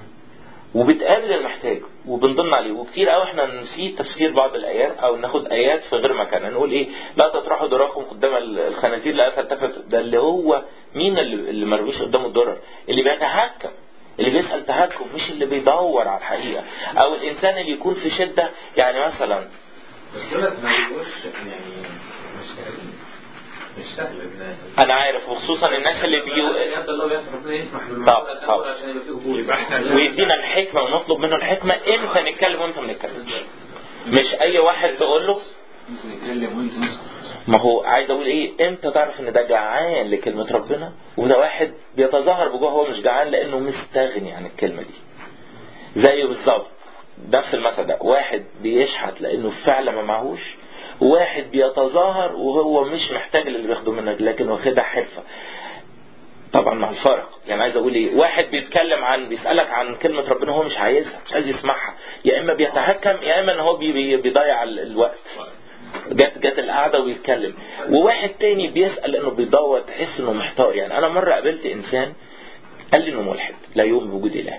وبتقابل المحتاج وبنضم عليه وكتير قوي احنا نسيت تفسير بعض الايات او ناخد ايات في غير مكانها نقول ايه لا تطرحوا دراكم قدام الخنازير لا تلتفت ده اللي هو مين اللي اللي مرميش قدامه الدرر اللي بيتهكم اللي بيسال تهكم مش اللي بيدور على الحقيقه او الانسان اللي يكون في شده يعني مثلا بس دولت ما بيبقوش يعني مش سهل مش سهل ان انا عارف وخصوصا الناس اللي بيو يد الله بيسمح ربنا يسمح طب- بالمعقول الاول طب. عشان يبقى فيه قبول يبقى احنا ويدينا الحكمة ونطلب منه الحكمة امتى نتكلم وامتى ما نتكلمش مش اي واحد تقول له انت نتكلم وانت نسكت ما هو عايز اقول ايه امتى تعرف ان ده جعان لكلمة ربنا وده واحد بيتظاهر بجوه هو مش جعان لانه مستغني عن الكلمة دي زيه بالظبط نفس المثل ده واحد بيشحت لانه فعلا ما معهوش واحد بيتظاهر وهو مش محتاج اللي بياخده منك لكن واخدها حرفة طبعا مع الفرق يعني عايز اقول ايه واحد بيتكلم عن بيسالك عن كلمه ربنا هو مش عايزها مش عايز يسمعها يا اما بيتهكم يا اما ان هو بي بي بيضيع ال- الوقت جت جت القعده ويتكلم وواحد تاني بيسال لانه بيدور تحس انه محتار يعني انا مره قابلت انسان قال لي انه ملحد لا يؤمن بوجود اله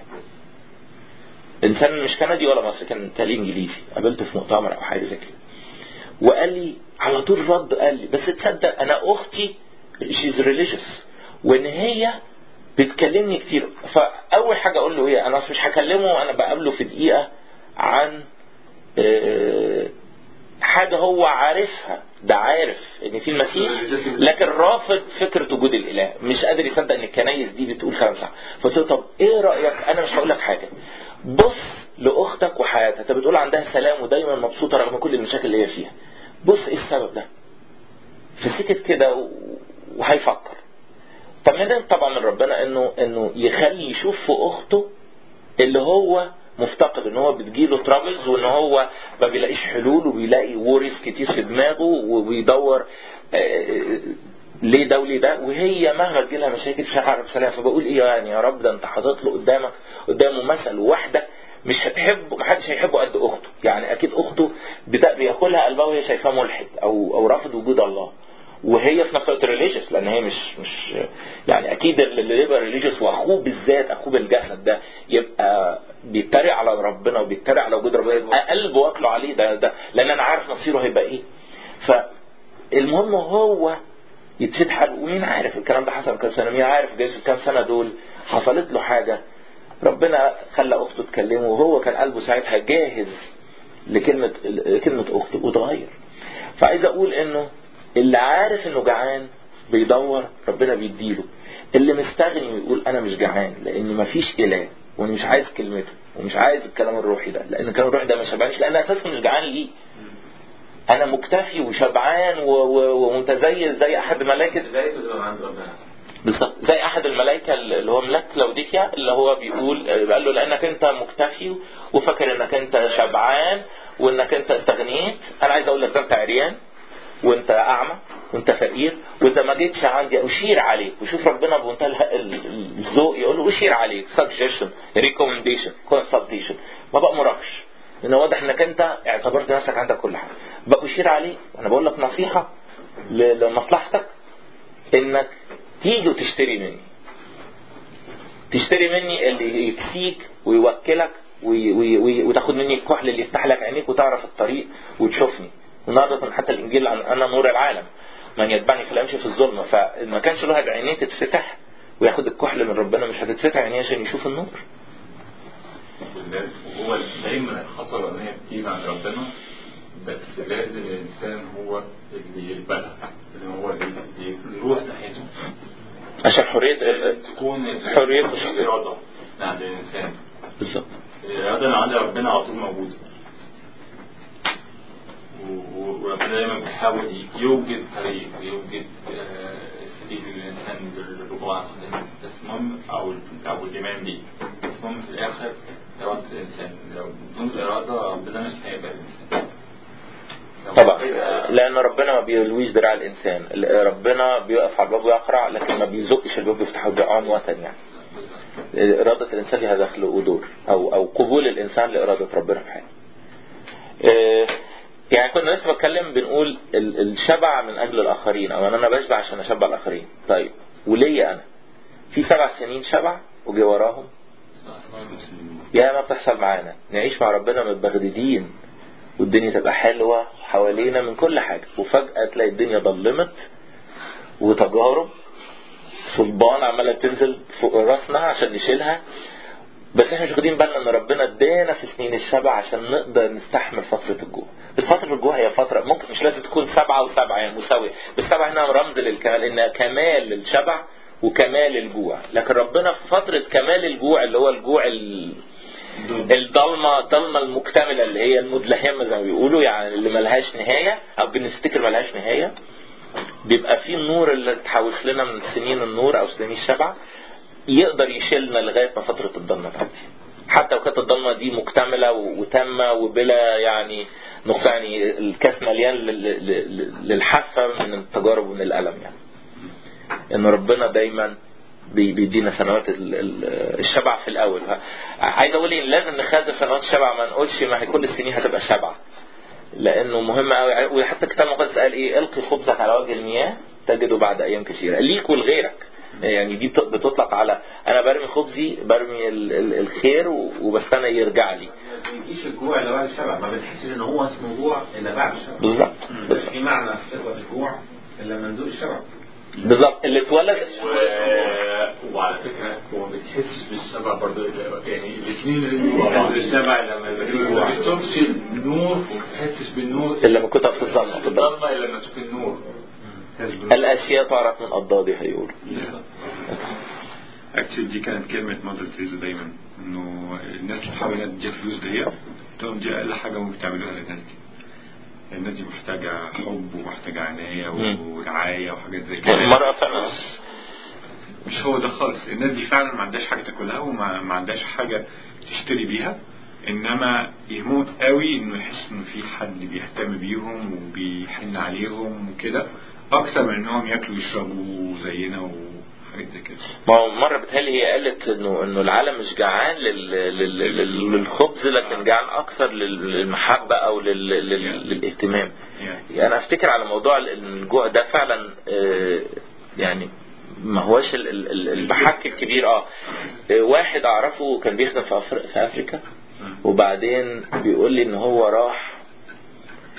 انسان مش كندي ولا مصري كان تالي انجليزي قابلته في مؤتمر او حاجه زي كده وقال لي على طول رد قال لي بس تصدق انا اختي شيز ريليجيوس وان هي بتكلمني كتير فاول حاجه اقول له ايه انا أصل مش هكلمه انا بقابله في دقيقه عن آه، حاجه هو عارفها ده عارف ان في المسيح لكن رافض فكره وجود الاله مش قادر يصدق ان الكنايس دي بتقول كلام صح فقلت له طب ايه رايك انا مش هقول لك حاجه بص لاختك وحياتها انت بتقول عندها سلام ودايما مبسوطه رغم كل المشاكل اللي هي فيها بص ايه السبب ده فسكت كده و- وهيفكر طب من ده طبعا من ربنا انه انه يخلي يشوف في اخته اللي هو مفتقد ان هو بتجيله ترابلز وان هو ما بيلاقيش حلول وبيلاقي ورث كتير في دماغه وبيدور آه، ليه ده وليه ده وهي مهما تجيلها مشاكل مش هتعرف سلام فبقول ايه يعني يا رب ده انت حاطط له قدامك قدامه مثل واحده مش هتحبه محدش هيحبه قد اخته يعني اكيد اخته بتا- بياكلها قلبها وهي شايفاه ملحد او او رافض وجود الله وهي في نفس الوقت ريليجيوس لان هي مش مش يعني اكيد اللي يبقى ريليجيوس واخوه بالذات اخوه بالجسد ده يبقى بيتريق على ربنا وبيتريق على وجود ربنا يبقى قلبه واكله عليه ده ده لان انا عارف مصيره هيبقى ايه فالمهم هو يتفتح قلبه ومين عارف الكلام ده حصل كام سنه مين عارف جايز الكام سنه دول حصلت له حاجه ربنا خلى اخته تكلمه وهو كان قلبه ساعتها جاهز لكلمه كلمه اخته وتغير فعايز اقول انه اللي عارف انه جعان بيدور ربنا بيديله اللي مستغني ويقول انا مش جعان لان مفيش اله وانا مش عايز كلمته ومش عايز الكلام الروحي ده لان الكلام الروحي ده ما شبعنيش لان اساسا مش جعان ليه انا مكتفي وشبعان و- و- ومتزين زي احد الملائكه بدايته تبقى عند ربنا بالظبط زي احد الملائكه اللي هو ملاك لوديكيا اللي هو بيقول قال له لانك انت مكتفي وفاكر انك انت شبعان وانك انت استغنيت انا عايز اقول لك ده انت عريان وانت اعمى وانت فقير واذا ما جيتش عندي اشير عليك وشوف ربنا بمنتهى اله- ال- ال- الذوق يقول له اشير عليك suggestion recommendation consultation ما بامركش لان واضح انك انت اعتبرت نفسك عندك كل حاجه بأشير عليك وانا بقول لك نصيحه ل- لمصلحتك انك تيجي وتشتري مني تشتري مني اللي يكسيك ويوكلك وي وي وي وتاخد مني الكحل اللي يفتح لك عينيك وتعرف الطريق وتشوفني النهارده حتى الانجيل عن انا نور العالم من يتبعني فلا يمشي في الظلمه فما كانش الواحد عينيه تتفتح وياخد الكحل من ربنا مش هتتفتح عينيه عشان يشوف النور وهو دايما الخطوة الأولانية بتيجي عند ربنا بس لازم الإنسان هو اللي يقبلها اللي هو اللي يروح ناحيته عشان حريه تكون حرية الشخصية. الإرادة عند الإنسان بالظبط الإرادة اللي عند ربنا على طول موجودة و- و- وربنا دايما بيحاول يوجد طريق ويوجد آه، سبيل للإنسان للرجوع عن خطأه. بس المهم أو ال- أو الإيمان بيه بس المهم في الآخر إرادة الإنسان لو بدون الإرادة ربنا مش هيقبل الإنسان لو طبعا كده- لان ربنا ما بيلويش دراع الانسان ربنا بيقف على الباب ويقرع لكن ما بيزقش الباب ويفتحه عنوة يعني إرادة الإنسان لها دخل ودور أو أو قبول الإنسان لإرادة ربنا في حياته. آه، يعني كنا لسه بتكلم بنقول ال- الشبع من أجل الآخرين أو أن أنا بشبع عشان أشبع الآخرين. طيب وليا أنا؟ في سبع سنين شبع وجي وراهم يا ما بتحصل معانا نعيش مع ربنا متبغددين والدنيا تبقى حلوة حوالينا من كل حاجة وفجأة تلاقي الدنيا ضلمت وتجارب صلبان عمالة تنزل فوق راسنا عشان نشيلها بس احنا مش واخدين بالنا ان ربنا ادانا في سنين الشبع عشان نقدر نستحمل فترة الجوع بس فترة الجوع هي فترة ممكن مش لازم تكون سبعة وسبعة يعني مساوية بس سبعة هنا رمز للكمال ان كمال الشبع وكمال الجوع لكن ربنا في فترة كمال الجوع اللي هو الجوع ال... الضلمة الضلمة المكتملة اللي هي المدلهمة زي ما بيقولوا يعني اللي ملهاش نهاية او بنفتكر ملهاش نهاية بيبقى في النور اللي تحوش لنا من سنين النور او سنين الشبع يقدر يشيلنا لغايه ما فتره الضلمه تعدي حتى لو كانت الضلمه دي مكتمله و- وتامه وبلا يعني نقص يعني الكاس مليان لل- لل- للحافه من التجارب ومن الالم يعني ان ربنا دايما بي- بيدينا سنوات ال- ال- الشبع في الاول ف- عايز اقول ان لازم نخزن سنوات الشبع ما نقولش ما هي كل السنين هتبقى شبع لانه مهم قوي وحتى الكتاب المقدس قال ايه القي خبزك على وجه المياه تجده بعد ايام كثيره ليك ولغيرك يعني دي بت- بتطلق على انا برمي خبزي برمي ال- ال- الخير و- وبستنى يرجع لي ما بيجيش الجوع الا بعد الشبع ما بنحسش ان هو اسمه جوع الا بعد الشبع بالظبط بس بالظبط في معنى في فكره الجوع الا من ذوق الشبع بالظبط اللي اتولد و- وعلى فكرة هو ما بتحسش بالشبع برضه يعني الاثنين لازم يبقوا مع بعض الشبع لما يبقى فيه ما جوع بتشوفش النور وما بتحسش بالنور اللي لما كنت في الظلمه في الضلمه الضلمة إلا لما تشوف النور الاشياء تعرف من اضدادها هيقولوا اكشلي دي كانت كلمة مادر تريزا دايما انه الناس اللي حابة انها تديها فلوس دي تقوم دي اقل حاجة ممكن تعملوها للناس دي الناس دي محتاجة حب ومحتاجة عناية مم. ورعاية وحاجات زي كده المرأة فعلا مش هو ده خالص الناس دي فعلا ما عندهاش حاجة تاكلها وما ما عندهاش حاجة تشتري بيها انما يهمهم قوي انه يحس انه في حد بيهتم بيهم وبيحن عليهم وكده اكتر من انهم ياكلوا ويشربوا زينا وحاجات زي كده ما هو مرة بتهيألي هي قالت انه انه العالم مش جعان لل... لل... لل... للخبز لكن جعان اكثر لل- للمحبة او لل... لل... للاهتمام يعني انا افتكر على موضوع ال- الجوع ده فعلا آه، يعني ما هوش ال- ال- ال- البحك الكبير اه آه، واحد اعرفه كان بيخدم في, أفر... في افريكا وبعدين بيقول لي ان هو راح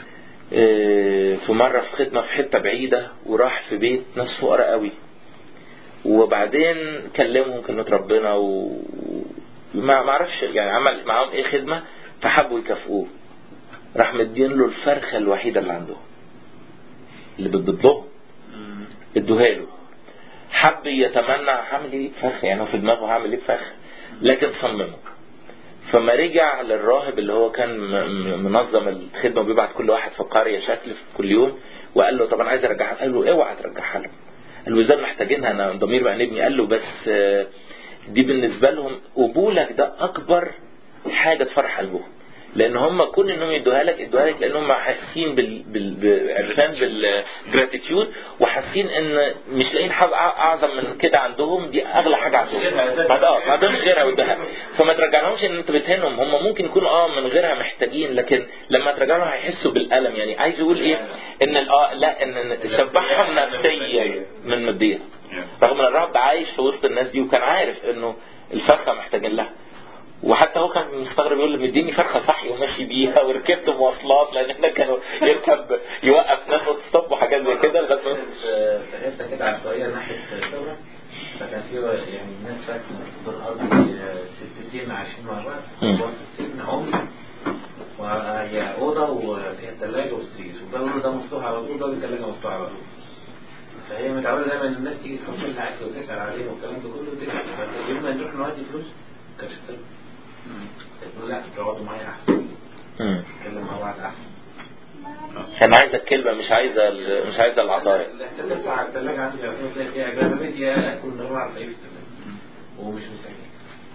آه، في مرة في خدمة في حتة بعيدة وراح في بيت ناس فقراء قوي وبعدين كلمهم كلمة ربنا و ما ما اعرفش يعني عمل معاهم ايه خدمة فحبوا يكافئوه راح مدين له الفرخة الوحيدة اللي عندهم اللي بتبيض لهم ادوها له حب يتمنى هعمل ايه بفرخة يعني هو في دماغه هعمل ايه بفرخة لكن صممه فما رجع للراهب اللي هو كان م- م- منظم الخدمه وبيبعت كل واحد في قريه شكل في كل يوم وقال له طب انا عايز ارجعها قال له اوعى ترجعها لهم قال له ازاي محتاجينها انا ضمير بأنبني قال له بس آه، دي بالنسبه لهم قبولك ده اكبر حاجه تفرح قلبهم لان هم كل انهم يدوها لك ادوها لك لان هم حاسين بال بال بعرفان بالجراتيتيود وحاسين ان مش لاقيين حاجه أع- اعظم من كده عندهم دي اغلى حاجه عندهم ما اه ما عندهمش غيرها وادوها فما ترجعلهمش ان انت بتهنهم هم ممكن يكونوا اه من غيرها محتاجين لكن لما ترجع لهم هيحسوا بالالم يعني عايز يقول ايه ان ال- اه لا ان تشبعهم نفسيا من ماديا رغم ان الرب عايش في وسط الناس دي وكان عارف انه الفرخه محتاجين لها وحتى هو كان مستغرب يقول لي مديني فرخه صحي وماشي بيها وركبت مواصلات لان احنا كانوا يركب يوقف ناس وتستوب وحاجات زي كده لغايه ما في حته كده عشوائيه ناحيه الثوره فكان في يعني ناس ساكنه في دور ارضي ستتين عايشين مع بعض مم. وفي السجن عمري وهي اوضه وفيها ثلاجه وسرير وده يقولوا ده مفتوح على طول ده الثلاجه مفتوحه على طول فهي متعوده دايما ان الناس تيجي تحط لها اكل وتسال عليه والكلام ده كله كده فيوم ما نروح نودي فلوس كانش تطلع يقول لا تقعدوا معايا احسن مم. نتكلم مع بعض احسن كان عايزه الكلمه مش عايزه ال- مش عايزه العطايا الاحتفال بتاع الثلاجة عندي في الأساس تلاقي فيها جلابية يا أكل من على الرغيف في الثلاجة ومش مساعد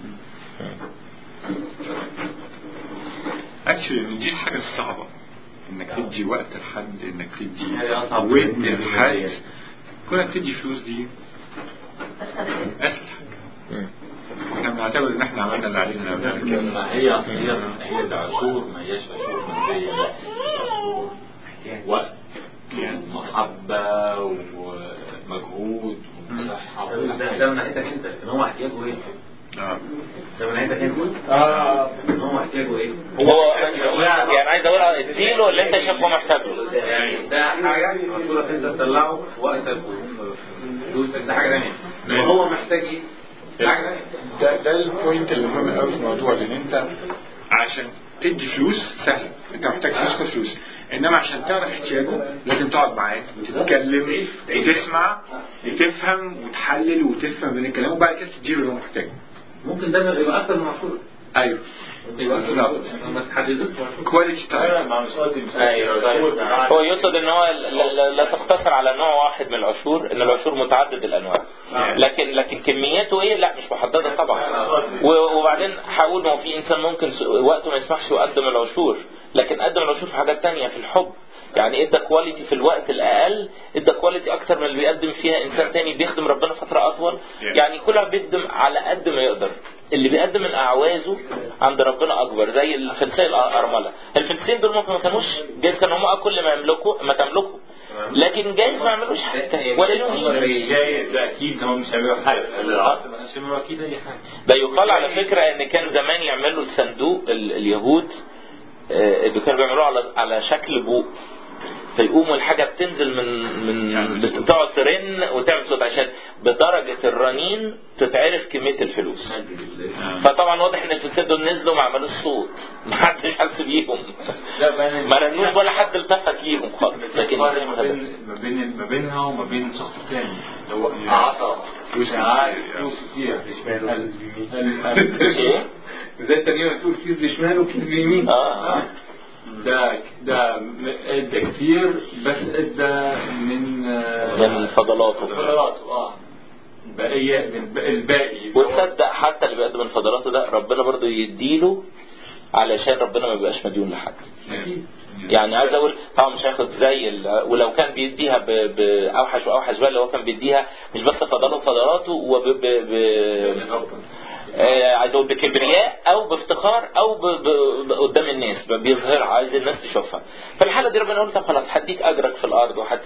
اكشلي دي الحاجه الصعبه انك تدي وقت لحد انك تدي هي أصعب ود من لحد البداية. كونك تدي فلوس دي اسهل حاجه مم. احنا بنعتبر ان احنا عملنا اللي علينا ونعمل كده ما هي أصل هي هي العشور ما هياش عشور مادية بس عشور وقت يعني محبة ومجهود وصحة ده ده من ناحيتك أنت لكن هو احتياجه إيه؟ اه ده من ناحيتك أنت اه لكن هو احتياجه إيه؟ هو يعني عايز اقول اديله اللي انت شايفه محتاج له يعني ده حاجة المفروض أنت تطلعه في وقتك وفي فلوسك ده حاجة ثانية وهو محتاج إيه؟ ده حاجة ثانية ده ده البوينت اللي مهم قوي في الموضوع لان انت عشان تدي فلوس سهل انت محتاج فلوس خد فلوس انما عشان تعرف احتياجه لازم تقعد معاه وتتكلم وتسمع وتفهم وتحلل وتفهم من الكلام وبعد كده تديله اللي هو محتاجه ممكن ده يبقى أكتر من مشهور ايوه ممكن يبقى أكتر من بالظبط. مشهور ما تحددوش كواليتي تايم أنا ما مش قصدي مش ايوه طيب. هو يقصد ان هو لا, لا, لا تقتصر على نوع واحد من العشور ان العشور متعدد الانواع لكن لكن كميته ايه لا مش محدده طبعا و- وبعدين هقول ما هو في انسان ممكن س- وقته ما يسمحش يقدم العشور لكن قدم العشور في حاجات تانية في الحب يعني ادى كواليتي في الوقت الاقل ادى كواليتي اكتر من اللي بيقدم فيها انسان تاني بيخدم ربنا فتره اطول يعني كل واحد بيقدم على قد ما يقدر اللي بيقدم من اعوازه عند ربنا اكبر زي الفلسفه الارمله الفلسفين دول ممكن ما كانوش جايز كانوا هم كل ما يملكوا ما تملكوا لكن جايز ما يعملوش حاجه ولا لهم قيمة. جايز ده أكيد هم مش هيعملوا حاجة العصر ما كانش هيعملوا أكيد أي حاجة ده يقال على فكرة ان كان زمان يعملوا الصندوق ال- اليهود آه، اللي كانوا بيعملوه على على شكل بوق فيقوموا الحاجة بتنزل من من بت- بتقعد ترن وتعمل صوت عشان بدرجة الرنين تتعرف كمية الفلوس فطبعا واضح ان الفلسفة دول نزلوا ما عملوش صوت ما حدش حس بيهم لا بقى ما رنوش ولا حد التفت ليهم خالص لكن الفرق ما بين ما بين ما بينها وما بين شخص تاني اللي هو عطى فلوس عارف فلوس كتير ال- ال- ال- ايه؟ زي التانيين تقول كيس بشمال وكيس بيمين اه ده ده م- ادى كتير بس ادى من آه، من فضلاته فضلاته اه بقية من الباقي وتصدق حتى اللي بيقدم من فضلاته ده ربنا برضو يديله علشان ربنا ما يبقاش مديون لحد أكيد يعني عايز اقول طبعا مش هياخد زي ال- ولو كان بيديها ب- باوحش واوحش بقى اللي هو كان بيديها مش بس فضلاته فضلاته وب ب... ب... آه، عايز اقول بكبرياء او بافتخار او ب... ب... ب... قدام الناس ب- بيظهرها عايز الناس تشوفها فالحالة دي ربنا يقول طب خلاص هديك اجرك في الارض وهت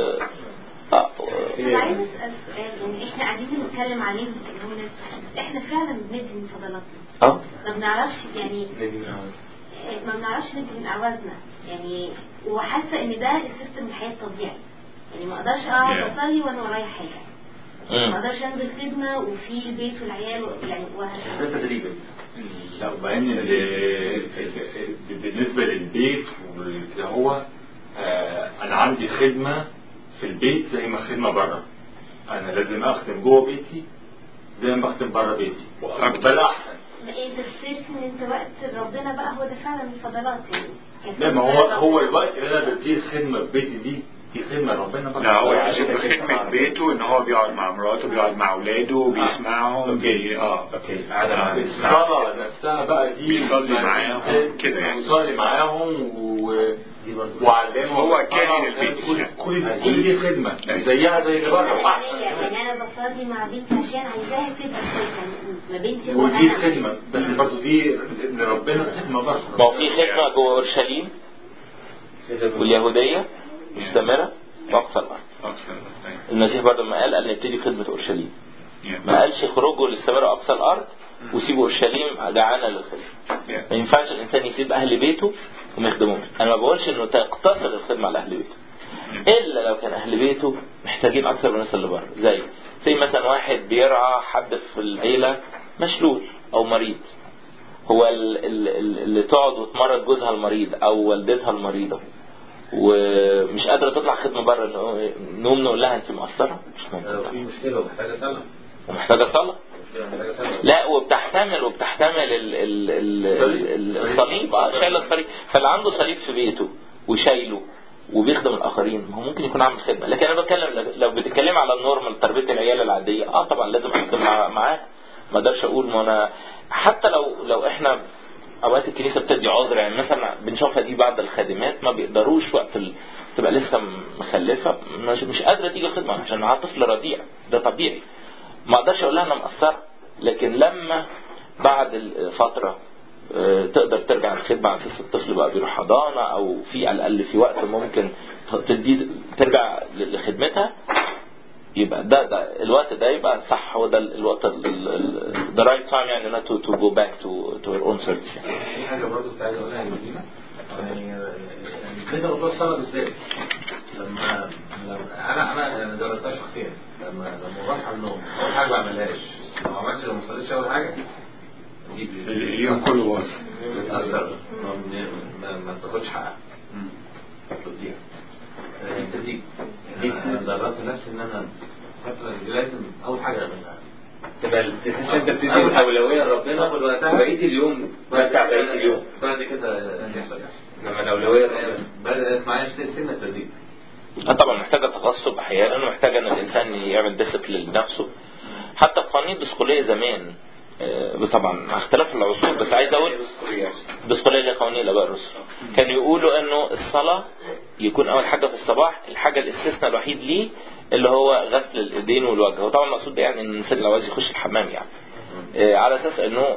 اه طب عايز اسال سؤال يعني احنا قاعدين بنتكلم عليهم كانهم ناس وحشه بس احنا فعلا بندي من فضلاتنا اه ما بنعرفش يعني ما بنعرفش ندي اعوازنا يعني وحاسه ان ده السيستم الحياه الطبيعي يعني ما اقدرش اقعد Yeah. اصلي وانا ورايا حاجه ما مم. اقدرش انزل خدمه وفي البيت والعيال و- يعني وهكذا ده تدريب لا وبعدين ال- ال- بالنسبة للبيت وكده هو آه، أنا عندي خدمة في البيت زي ما خدمة بره أنا لازم أخدم جوه بيتي زي ما بخدم بره بيتي بل أحسن ما انت فكرت ان انت وقت ربنا بقى هو ده فعلا الفضلات يعني كانت لا ما هو ربنا- هو الوقت اللي أنا بديه خدمة في بيتي دي دي خدمة ربنا بره لا هو يعجبه خدمة بيته ان هو بيقعد مع مراته بيقعد مع اولاده بيسمعهم بي... اه اوكي قاعدة مع بيت الصلاة نفسها بقى دي بيصلي معاهم كده يعني. بيصلي معاهم و... دي برضه وعلمهم هو الصلاة كاهن البيت. كل كل كل دي خدمة زيها زي اللي بره الأولانية، يعني انا بصلي مع بنتي عشان عايزاها تبقى كويسه يعني ما بنتي ودي وانا خدمة بس برضه دي لربنا خدمة برضه ما هو في خدمة جوه أورشليم واليهودية مستمرة وأقصى الأرض المسيح برضه ما قال قال نبتدي خدمة أورشليم ما قالش اخرجوا للسماء أقصى الأرض وسيبوا أورشليم جعانة للخدمة ما ينفعش الإنسان يسيب أهل بيته وما يخدمهمش أنا ما بقولش إنه تقتصر الخدمة على أهل بيته إلا لو كان أهل بيته محتاجين أكثر من الناس اللي بره زي زي مثلا واحد بيرعى حد في العيلة مشلول أو مريض هو ال- ال- ال- اللي تقعد وتمرض جوزها المريض او والدتها المريضه ومش قادره تطلع خدمه بره نقوم نقول لها انت مقصره مش لو ممكن في مشكلة ومحتاجة صلاة ومحتاجه صلاه مشكلة محتاجة صلاة لا وبتحتمل وبتحتمل ال ال ال ال الصليب اه شايله الصليب فاللي عنده صليب في بيته وشايله وبيخدم الاخرين ما هو ممكن يكون عامل خدمه لكن انا بتكلم لو بتتكلم على النورمال تربيه العيال العاديه اه طبعا لازم اخدم مع- معاه ما اقدرش اقول ما انا حتى لو لو احنا اوقات الكنيسه بتدي عذر يعني مثلا بنشوفها دي بعض الخادمات ما بيقدروش وقت ال... تبقى لسه مخلفه مش, مش قادره تيجي الخدمه عشان معاها طفل رضيع ده طبيعي ما اقدرش اقول لها انا مقصره لكن لما بعد الفتره آه، تقدر ترجع الخدمه على اساس الطفل بقى بيروح حضانه او في على الاقل في وقت ممكن تدي ترجع لخدمتها يبقى ده ده الوقت ده يبقى صح هو ده الوقت ذا رايت تايم يعني not to, to go back to to her own service يعني. في حاجة برضه كنت عايز أقولها لمدينة يعني يعني بالنسبة لموضوع الصلاة بالذات لما لما أنا أنا يعني جربتها شخصيا لما لما بصحى من النوم أول حاجة ما بعملهاش لو ما عملتش لو ما صليتش أول حاجة دي ب- اليوم كله باظ بتأثر ما, ما, ما بتاخدش حقها بتضيع آه، تدريب يعني أنا دربت نفسي إن أنا فترة دي لازم أول حاجة أعملها تبقى تحس انت بتدي أول حاجة. الاولويه لربنا تاخد وقتها بقيه اليوم بتاع بقيه اليوم بعد كده يحصل يعني لما الاولويه لربنا بدأت معايا سنة التدريب آه طبعا محتاجه تغصب احيانا ومحتاجه ان الانسان يعمل ديسيبلين لنفسه حتى القوانين الدسقليه زمان آه، طبعا مع اختلاف العصور بس عايز اقول الدسقليه اللي هي قوانين الاباء الرسل كانوا يقولوا انه الصلاه يكون اول حاجه في الصباح الحاجه الاستثناء الوحيد ليه اللي هو غسل الايدين والوجه وطبعا المقصود ده يعني ان الانسان لو عايز يخش الحمام يعني آه، على اساس انه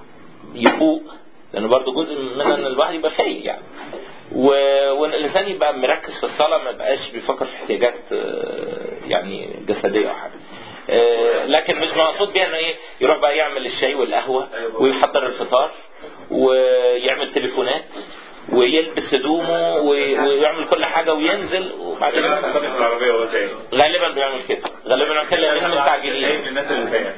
يفوق لانه برضه جزء من ان الواحد يبقى فايق يعني و... وان الانسان يبقى مركز في الصلاه ما يبقاش بيفكر في احتياجات آه، يعني جسديه او حاجه آه، لكن مش مقصود بيها انه ايه يروح بقى يعمل الشاي والقهوه ويحضر الفطار ويعمل تليفونات ويلبس هدومه وي- ويعمل كل حاجه وينزل وبعدين العربية هو زي غالبا بيعمل كده غالبا بيعمل كده لان مستعجلين الناس اللي فيها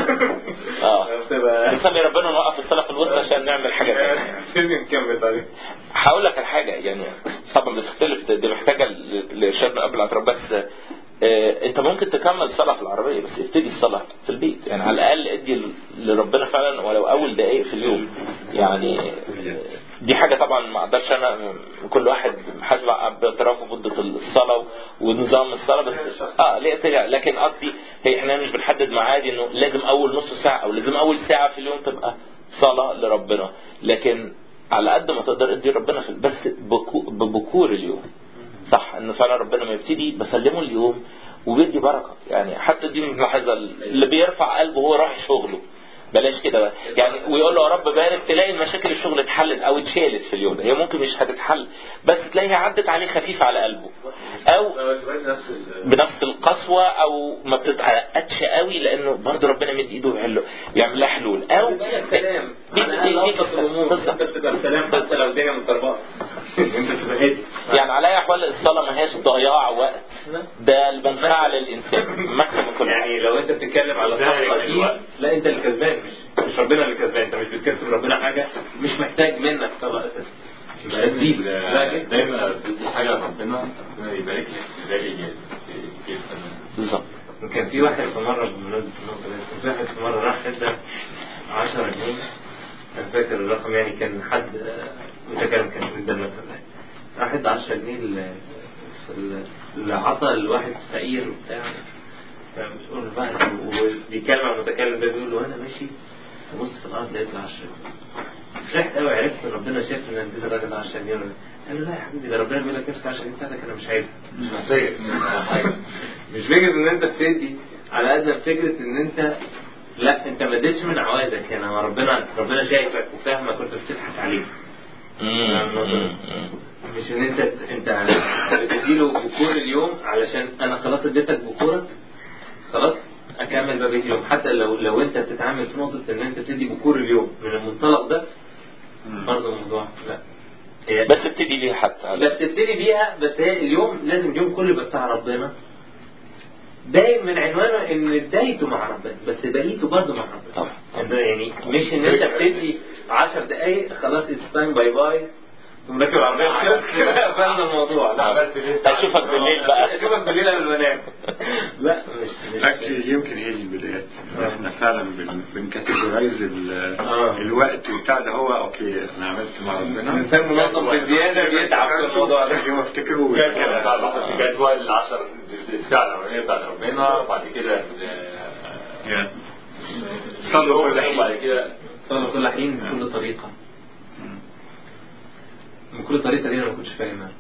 اه نصلي ربنا نوقف الصلاه في الوسط عشان نعمل حاجه ثانيه فيلم نكمل بعدين هقول لك الحاجه يعني طبعا بتختلف دي محتاجه ل- لارشاد من قبل الاعتراف بس آه، انت ممكن تكمل صلاه في العربيه بس ابتدي الصلاه في البيت يعني على الاقل ادي ل- لربنا فعلا ولو اول دقائق في اليوم يعني آه، دي حاجه طبعا ما اقدرش انا كل واحد حسب باعترافه مده الصلاه ونظام الصلاه بس اه ليه اتجاه لكن قصدي هي احنا مش بنحدد ميعاد انه لازم اول نص ساعه او لازم اول ساعه في اليوم تبقى صلاه لربنا لكن على قد ما تقدر ادي ربنا في بس بكو- ببكور اليوم صح ان فعلا ربنا ما يبتدي بسلمه اليوم وبيدي بركه يعني حتى دي ملاحظه اللي بيرفع قلبه وهو رايح شغله بلاش كده بقى يعني ويقول له يا رب بارك تلاقي المشاكل الشغل اتحلت او اتشالت في اليوم ده هي ممكن مش هتتحل بس تلاقيها عدت عليه خفيف على قلبه او نفس ال- بنفس القسوة او ما بتتعقدش قوي لانه برضه ربنا مد ايده ويحله بيعمل لها حلول او بيبقى سلام دي- على دي- الاقل دي- ابسط الامور بالظبط. انت بتبقى بسلام حتى لو الدنيا مضطربات انت بتبقى هادي يعني على اي احوال الصلاة ما هياش ضياع وقت ده المنفعة للانسان مكسب من كل حاجة يعني لو انت بتتكلم على صفقه دي لا انت اللي كسبان مش مش ربنا اللي كسبان انت مش بتكسب ربنا حاجه مش محتاج منك طبعا اساسا يبقى تزيد لا جدا دايما بدي حاجه ربنا ربنا يبارك لك في ذلك جدا بالظبط كان في واحد في مره بمناسبه النقطه دي كان في واحد في مره راح ادى 10 جنيه انا فاكر الرقم يعني كان حد آه، متكلم كان من الدم مثلا راح ادى 10 جنيه ل- في ال- اللي عطى لواحد فقير وبتاع فبتقول له بقى وبيكلم عن المتكلم ده بيقول له انا ماشي ببص في الارض لقيت له 10 جنيه فرحت قوي عرفت ان ربنا شايف ان اديت الراجل ده 10 جنيه ولا لا. قال له لا يا حبيبي ده ربنا بيقول لك امسك 10 جنيه بتاعتك انا مش عايزها مش محتاجك منها حاجه مش فكره ان انت بتدي على قد ما فكره ان انت لا انت ما اديتش من عوازك يعني هو ربنا ربنا شايفك وفاهمك وانت بتضحك عليه مش ان انت انت بتديله بكور اليوم علشان انا خلاص اديتك بكورك خلاص اكمل بقى بقية اليوم حتى لو لو انت بتتعامل في نقطه ان انت بتدي بكور اليوم من المنطلق ده برضه الموضوع لا هي بس ابتدي بيها حتى بس تبتدي بيها بس هي اليوم لازم اليوم كله يبقى بتاع ربنا باين من عنوانه ان بدايته مع ربنا بس بقيته برضه مع ربنا طبعا. إن- يعني مش ان انت بتدي 10 دقايق خلاص اتس تايم باي باي تقوم راكب العربيه قفلنا الموضوع لا عملت ليه؟ اشوفك بالليل بقى اشوفك بالليل قبل ما انام لا مش مش اكشلي يمكن هي دي البدايات احنا فعلا بن- بنكاتيجورايز ال- آه. الوقت بتاع ده هو اوكي انا عملت مع ربنا الانسان منظم بزياده بيتعب في الموضوع ده هو افتكره كان بتاع الواحد جدول العشر الساعة الأولانية بتاعت ربنا وبعد كده يا. صلوا كل حين وبعد كده صلى كل حين بكل طريقه من كل طريقه دي انا ما كنتش فاهمها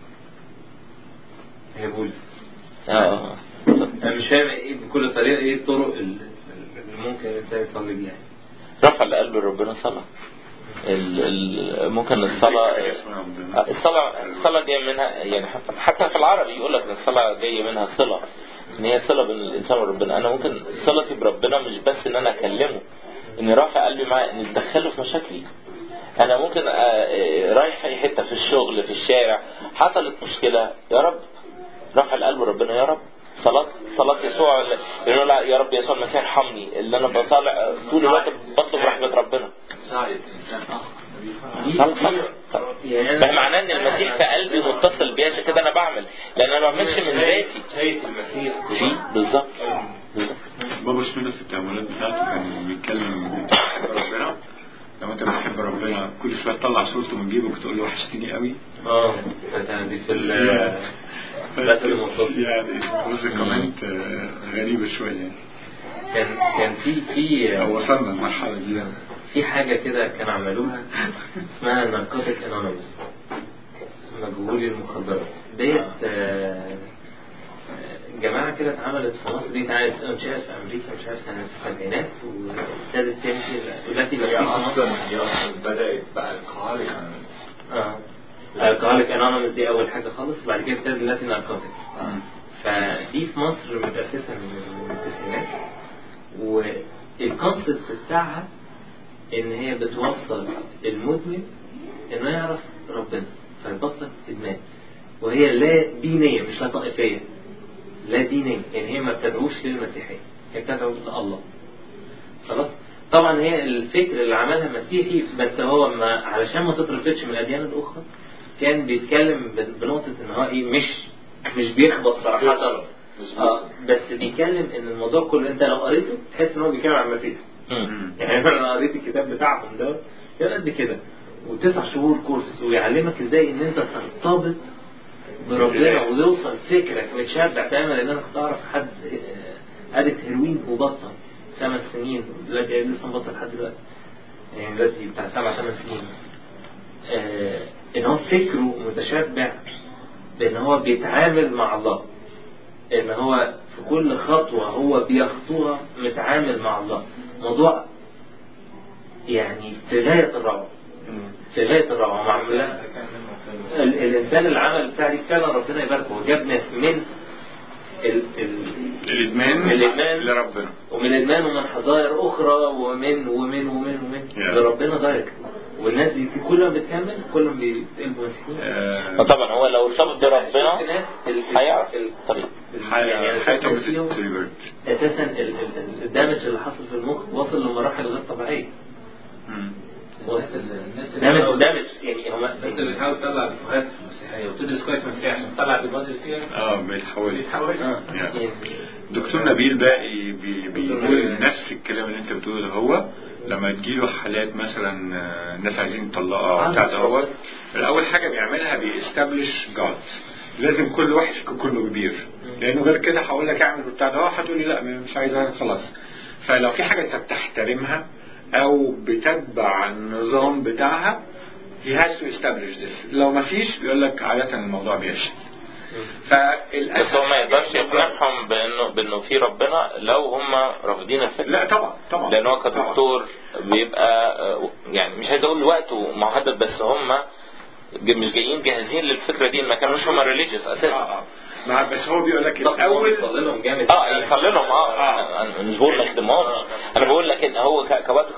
هي بولس اه انا مش فاهم ايه بكل طريقه ايه الطرق اللي اللي ممكن الانسان يصلي بيها رفع لقلب ربنا صلاة ال ال ممكن الصلاة الصلاة الصلاة جاية منها يعني حتى في العربي يقول لك ان الصلاة جاية منها صلة ان هي صلة بين الانسان وربنا انا ممكن صلتي بربنا مش بس ان انا اكلمه اني رافع قلبي معاه اني اتدخله في مشاكلي انا ممكن آه، آه، رايح في اي حته في الشغل في الشارع حصلت مشكله يا رب رفع القلب ربنا يا رب صلاة صلاة يسوع اللي لا يا رب يسوع المسيح ارحمني اللي انا بصالح طول الوقت بطلب رحمة ربنا مساعدة إنسان آخر صلاة صلاة صلاة. يعني ده معناه ان المسيح في قلبي متصل بيا عشان كده انا بعمل لان انا ما بعملش من ذاتي شايف المسيح في بالظبط بالظبط. بابا شنودة في التأملات بتاعته كان بيتكلم ربنا لو انت بتحب ربنا كل شويه تطلع صورته من جيبك وتقول له وحشتني قوي اه كانت دي في ال بس الموصول يعني جزء كومنت آه، غريبة شوية يعني كان كان في في أو وصلنا المرحلة دي يعني. في حاجة كده كانوا عملوها اسمها ناركوتيك انونيمس مجهولي المخدرات ديت آه، آه، جماعة كده اتعملت في مصر دي اتعملت مش عارف في أمريكا مش عارف سنة السبعينات وابتدت تمشي دلوقتي بقى هي في مصر أصلا هي أصلا بدأت بألكهوليك اه الكهوليك انونيمس دي أول حاجة خالص وبعد كده ابتدت دلوقتي ناركوتيك فدي في مصر متأسسة من من التسعينات والكونسبت بتاعها ان هي بتوصل المدمن انه يعرف ربنا فيبطل ادمان وهي لا دينية مش لا طائفية لا دينية يعني هي ما بتدعوش للمسيحية هي بتدعو لله خلاص طبعا هي الفكر اللي عملها مسيحي بس هو ما علشان ما تترفضش من الاديان الاخرى كان بيتكلم ب- بنقطة ان هو ايه مش مش بيخبط صراحة اه بس بيتكلم ان الموضوع كله انت لو قريته تحس ان هو بيتكلم عن المسيح مم. يعني انا لما قريت الكتاب بتاعهم ده كان قد كده وتسع شهور كورس ويعلمك ازاي ان انت ترتبط بربنا ويوصل فكرك متشبع تماما لان انا كنت اعرف حد آه، ادت هيروين وبطل خمس سنين دلوقتي لسه مبطل لحد دلوقتي يعني دلوقتي بتاع سبع ثمان سنين آه، ان هو فكره متشبع بان هو بيتعامل مع الله ان هو في كل خطوة هو بيخطوها متعامل مع الله موضوع يعني في غاية الروعة في غاية الروعة معمولة ال- الإنسان اللي عمل بتاع دي فعلا ربنا يباركه وجاب ناس من ال ال الادمان الإدمان. لربنا ومن الإدمان ومن حظائر أخرى ومن ومن ومن ومن Yeah. لربنا دايركت والناس دي كل ما بتكمل كل ما بيتقلبوا مسيحيين آه، وطبعا هو لو ارتبط بربنا ناس ال- هيعرف ال- الطريق يعني حياته الناس فيهم بتتريفرت اساسا ال- ال- الدمج اللي حصل في المخ وصل لمراحل غير طبيعيه الناس اللي- الناس اللي دمج بتحاول- دمج يعني هم الناس اللي بتحاول تطلع الفوهات في المسيحيه وتدرس كويس مسيحيه عشان تطلع ديبوزيت فيها اه بيتحول بيتحول Yeah. يعني دكتور نبيل باقي بي- بيقول نبيل. نفس الكلام اللي انت بتقوله هو لما تجيله حالات مثلا آه، ناس عايزين يطلقوا آه، او بتاع ده هو بالظبط. الاول حاجه بيعملها بيستبلش جاد لازم كل واحد فيكم كله كبير لانه غير كده هقول لك اعمل بتاع ده هو هتقول لي لا مش عايز أعمل، خلاص فلو في حاجه انت بتحترمها او بتتبع النظام بتاعها he has to establish this لو ما فيش بيقول لك عاده الموضوع بيفشل فالأسف بس هو ما يقدرش يقنعهم بانه بانه في ربنا لو هم رافضين الفكره لا طبعا طبعا لان هو طبعاً. كدكتور بيبقى آه، يعني مش عايز اقول وقته محدد بس هم مش جايين جاهزين للفكره دي ما كانوش هم ريليجيوس اه اساسا اه ما بس هو بيقول لك الاول الاول يصلي لهم جامد اه يصلي لهم اه آه. أنا مش بقول ما يخدمهمش انا بقول لك ان هو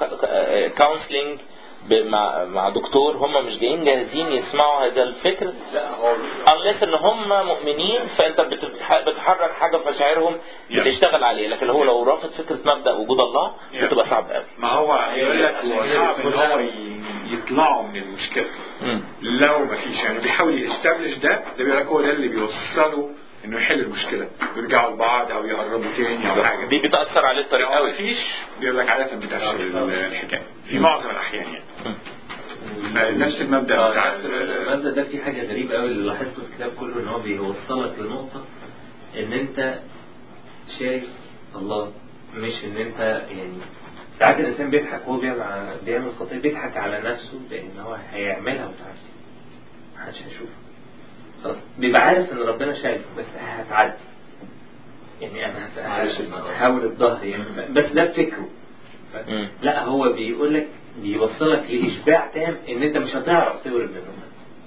كونسلنج مع مع دكتور هم مش جايين جاهزين يسمعوا هذا الفكر لا هو unless ان هم مؤمنين فانت بتتح- بتحرك حاجه في مشاعرهم Yeah. بتشتغل عليه لكن هو لو رافض فكره مبدا وجود الله Yeah. بتبقى صعب قوي ما هو يقول لك هو عشان صعب كده ان هو ي- يطلعوا من المشكله مم. لو ما فيش يعني بيحاول يستبلش ده ده بيقول لك هو ده اللي بيوصله انه يحل المشكله يرجعوا لبعض او يقربوا تاني او حاجه دي بتاثر عليه الطريق لو ما قوي فيش بيقول لك عاده بتفشل ال- الحكايه في معظم الاحيان يعني فنفس المبدا آه، بتاع نفس المبدا ده في حاجه غريبه قوي اللي لاحظته في الكتاب كله ان هو بيوصلك لنقطه ان انت شايف الله مش ان انت يعني ساعات الانسان بيضحك وهو بيعمل بيعمل خطيه بيضحك على نفسه لان هو هيعملها ومش عارف إيه. محدش هيشوفها خلاص بيبقى عارف ان ربنا شايفه بس هتعدي يعني انا هت- معلش المرة. هحاول الظهر يعني بس ده فكره مم. لا هو بيقول لك بيوصلك لاشباع تام ان انت مش هتعرف تهرب منهم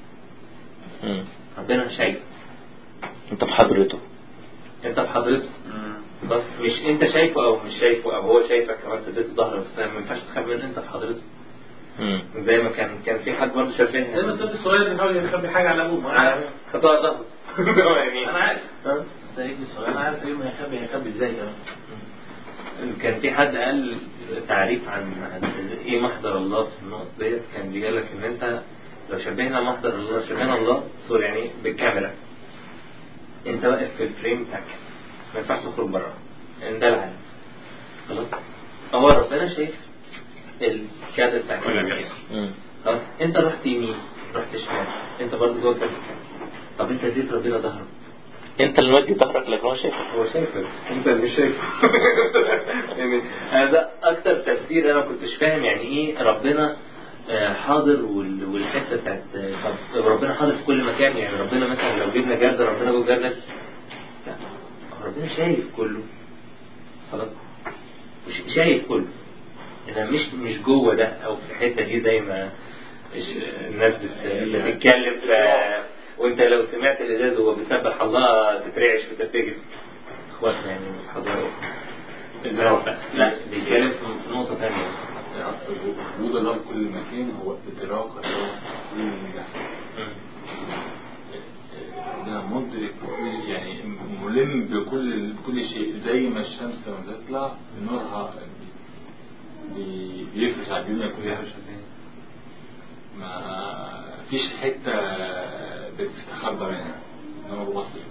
مم. ربنا شايف انت بحضرته انت بحضرته بس مش انت شايفه او مش شايفه او هو شايفك او انت اديته ظهرك بس ما ينفعش تخاف من انت بحضرته مم. زي ما كان كان في حد برضه شافها زي ما الطفل الصغير بيحاول يخبي حاجه على ابوه ما انا عارف خطأ ظهره يعني انا عارف ها؟ ده ابني الصغير انا عارف ايه ما هيخبي هيخبي ازاي كمان كان في حد قال تعريف عن عن ايه محضر الله في النقطة ديت كان بيقول لك ان انت لو شبهنا محضر الله لو شبهنا الله سوري يعني بالكاميرا انت واقف في الفريم بتاعك ما ينفعش تخرج بره ان ده العالم خلاص هو ربنا شايف الكادر بتاعك كل اللي بيحصل. مم. خلاص انت رحت يمين رحت شمال انت برضه جوه الكادر طب انت اديت ربنا ظهرك انت اللي مودي ظهرك لكن هو شايفك هو شايفك انت اللي مش شايفه يعني انا ده اكتر تفسير انا كنتش فاهم يعني ايه ربنا آه، حاضر وال- والحته بتاعت آه، طب ربنا حاضر في كل مكان يعني ربنا مثلا لو جبنا جردل ربنا جوه جردل لا هو ربنا شايف كله خلاص مش شايف كله انا مش مش جوه ده او في الحته دي زي ما مش- الناس بت- بتتكلم ف- وانت لو سمعت الازاز وهو بيسبح الله تترعش وترتجف اخواتنا يعني في حضاره لا لا بيتكلم في في نقطه ثانيه أصل وجود الله في كل مكان هو إدراك الله في كل ده ده مدرك كل- يعني ملم بكل بكل شيء زي ما الشمس لما تطلع نورها بي- بيفرش على الدنيا كلها ما فيش حتة بتستخبى منها نور واصل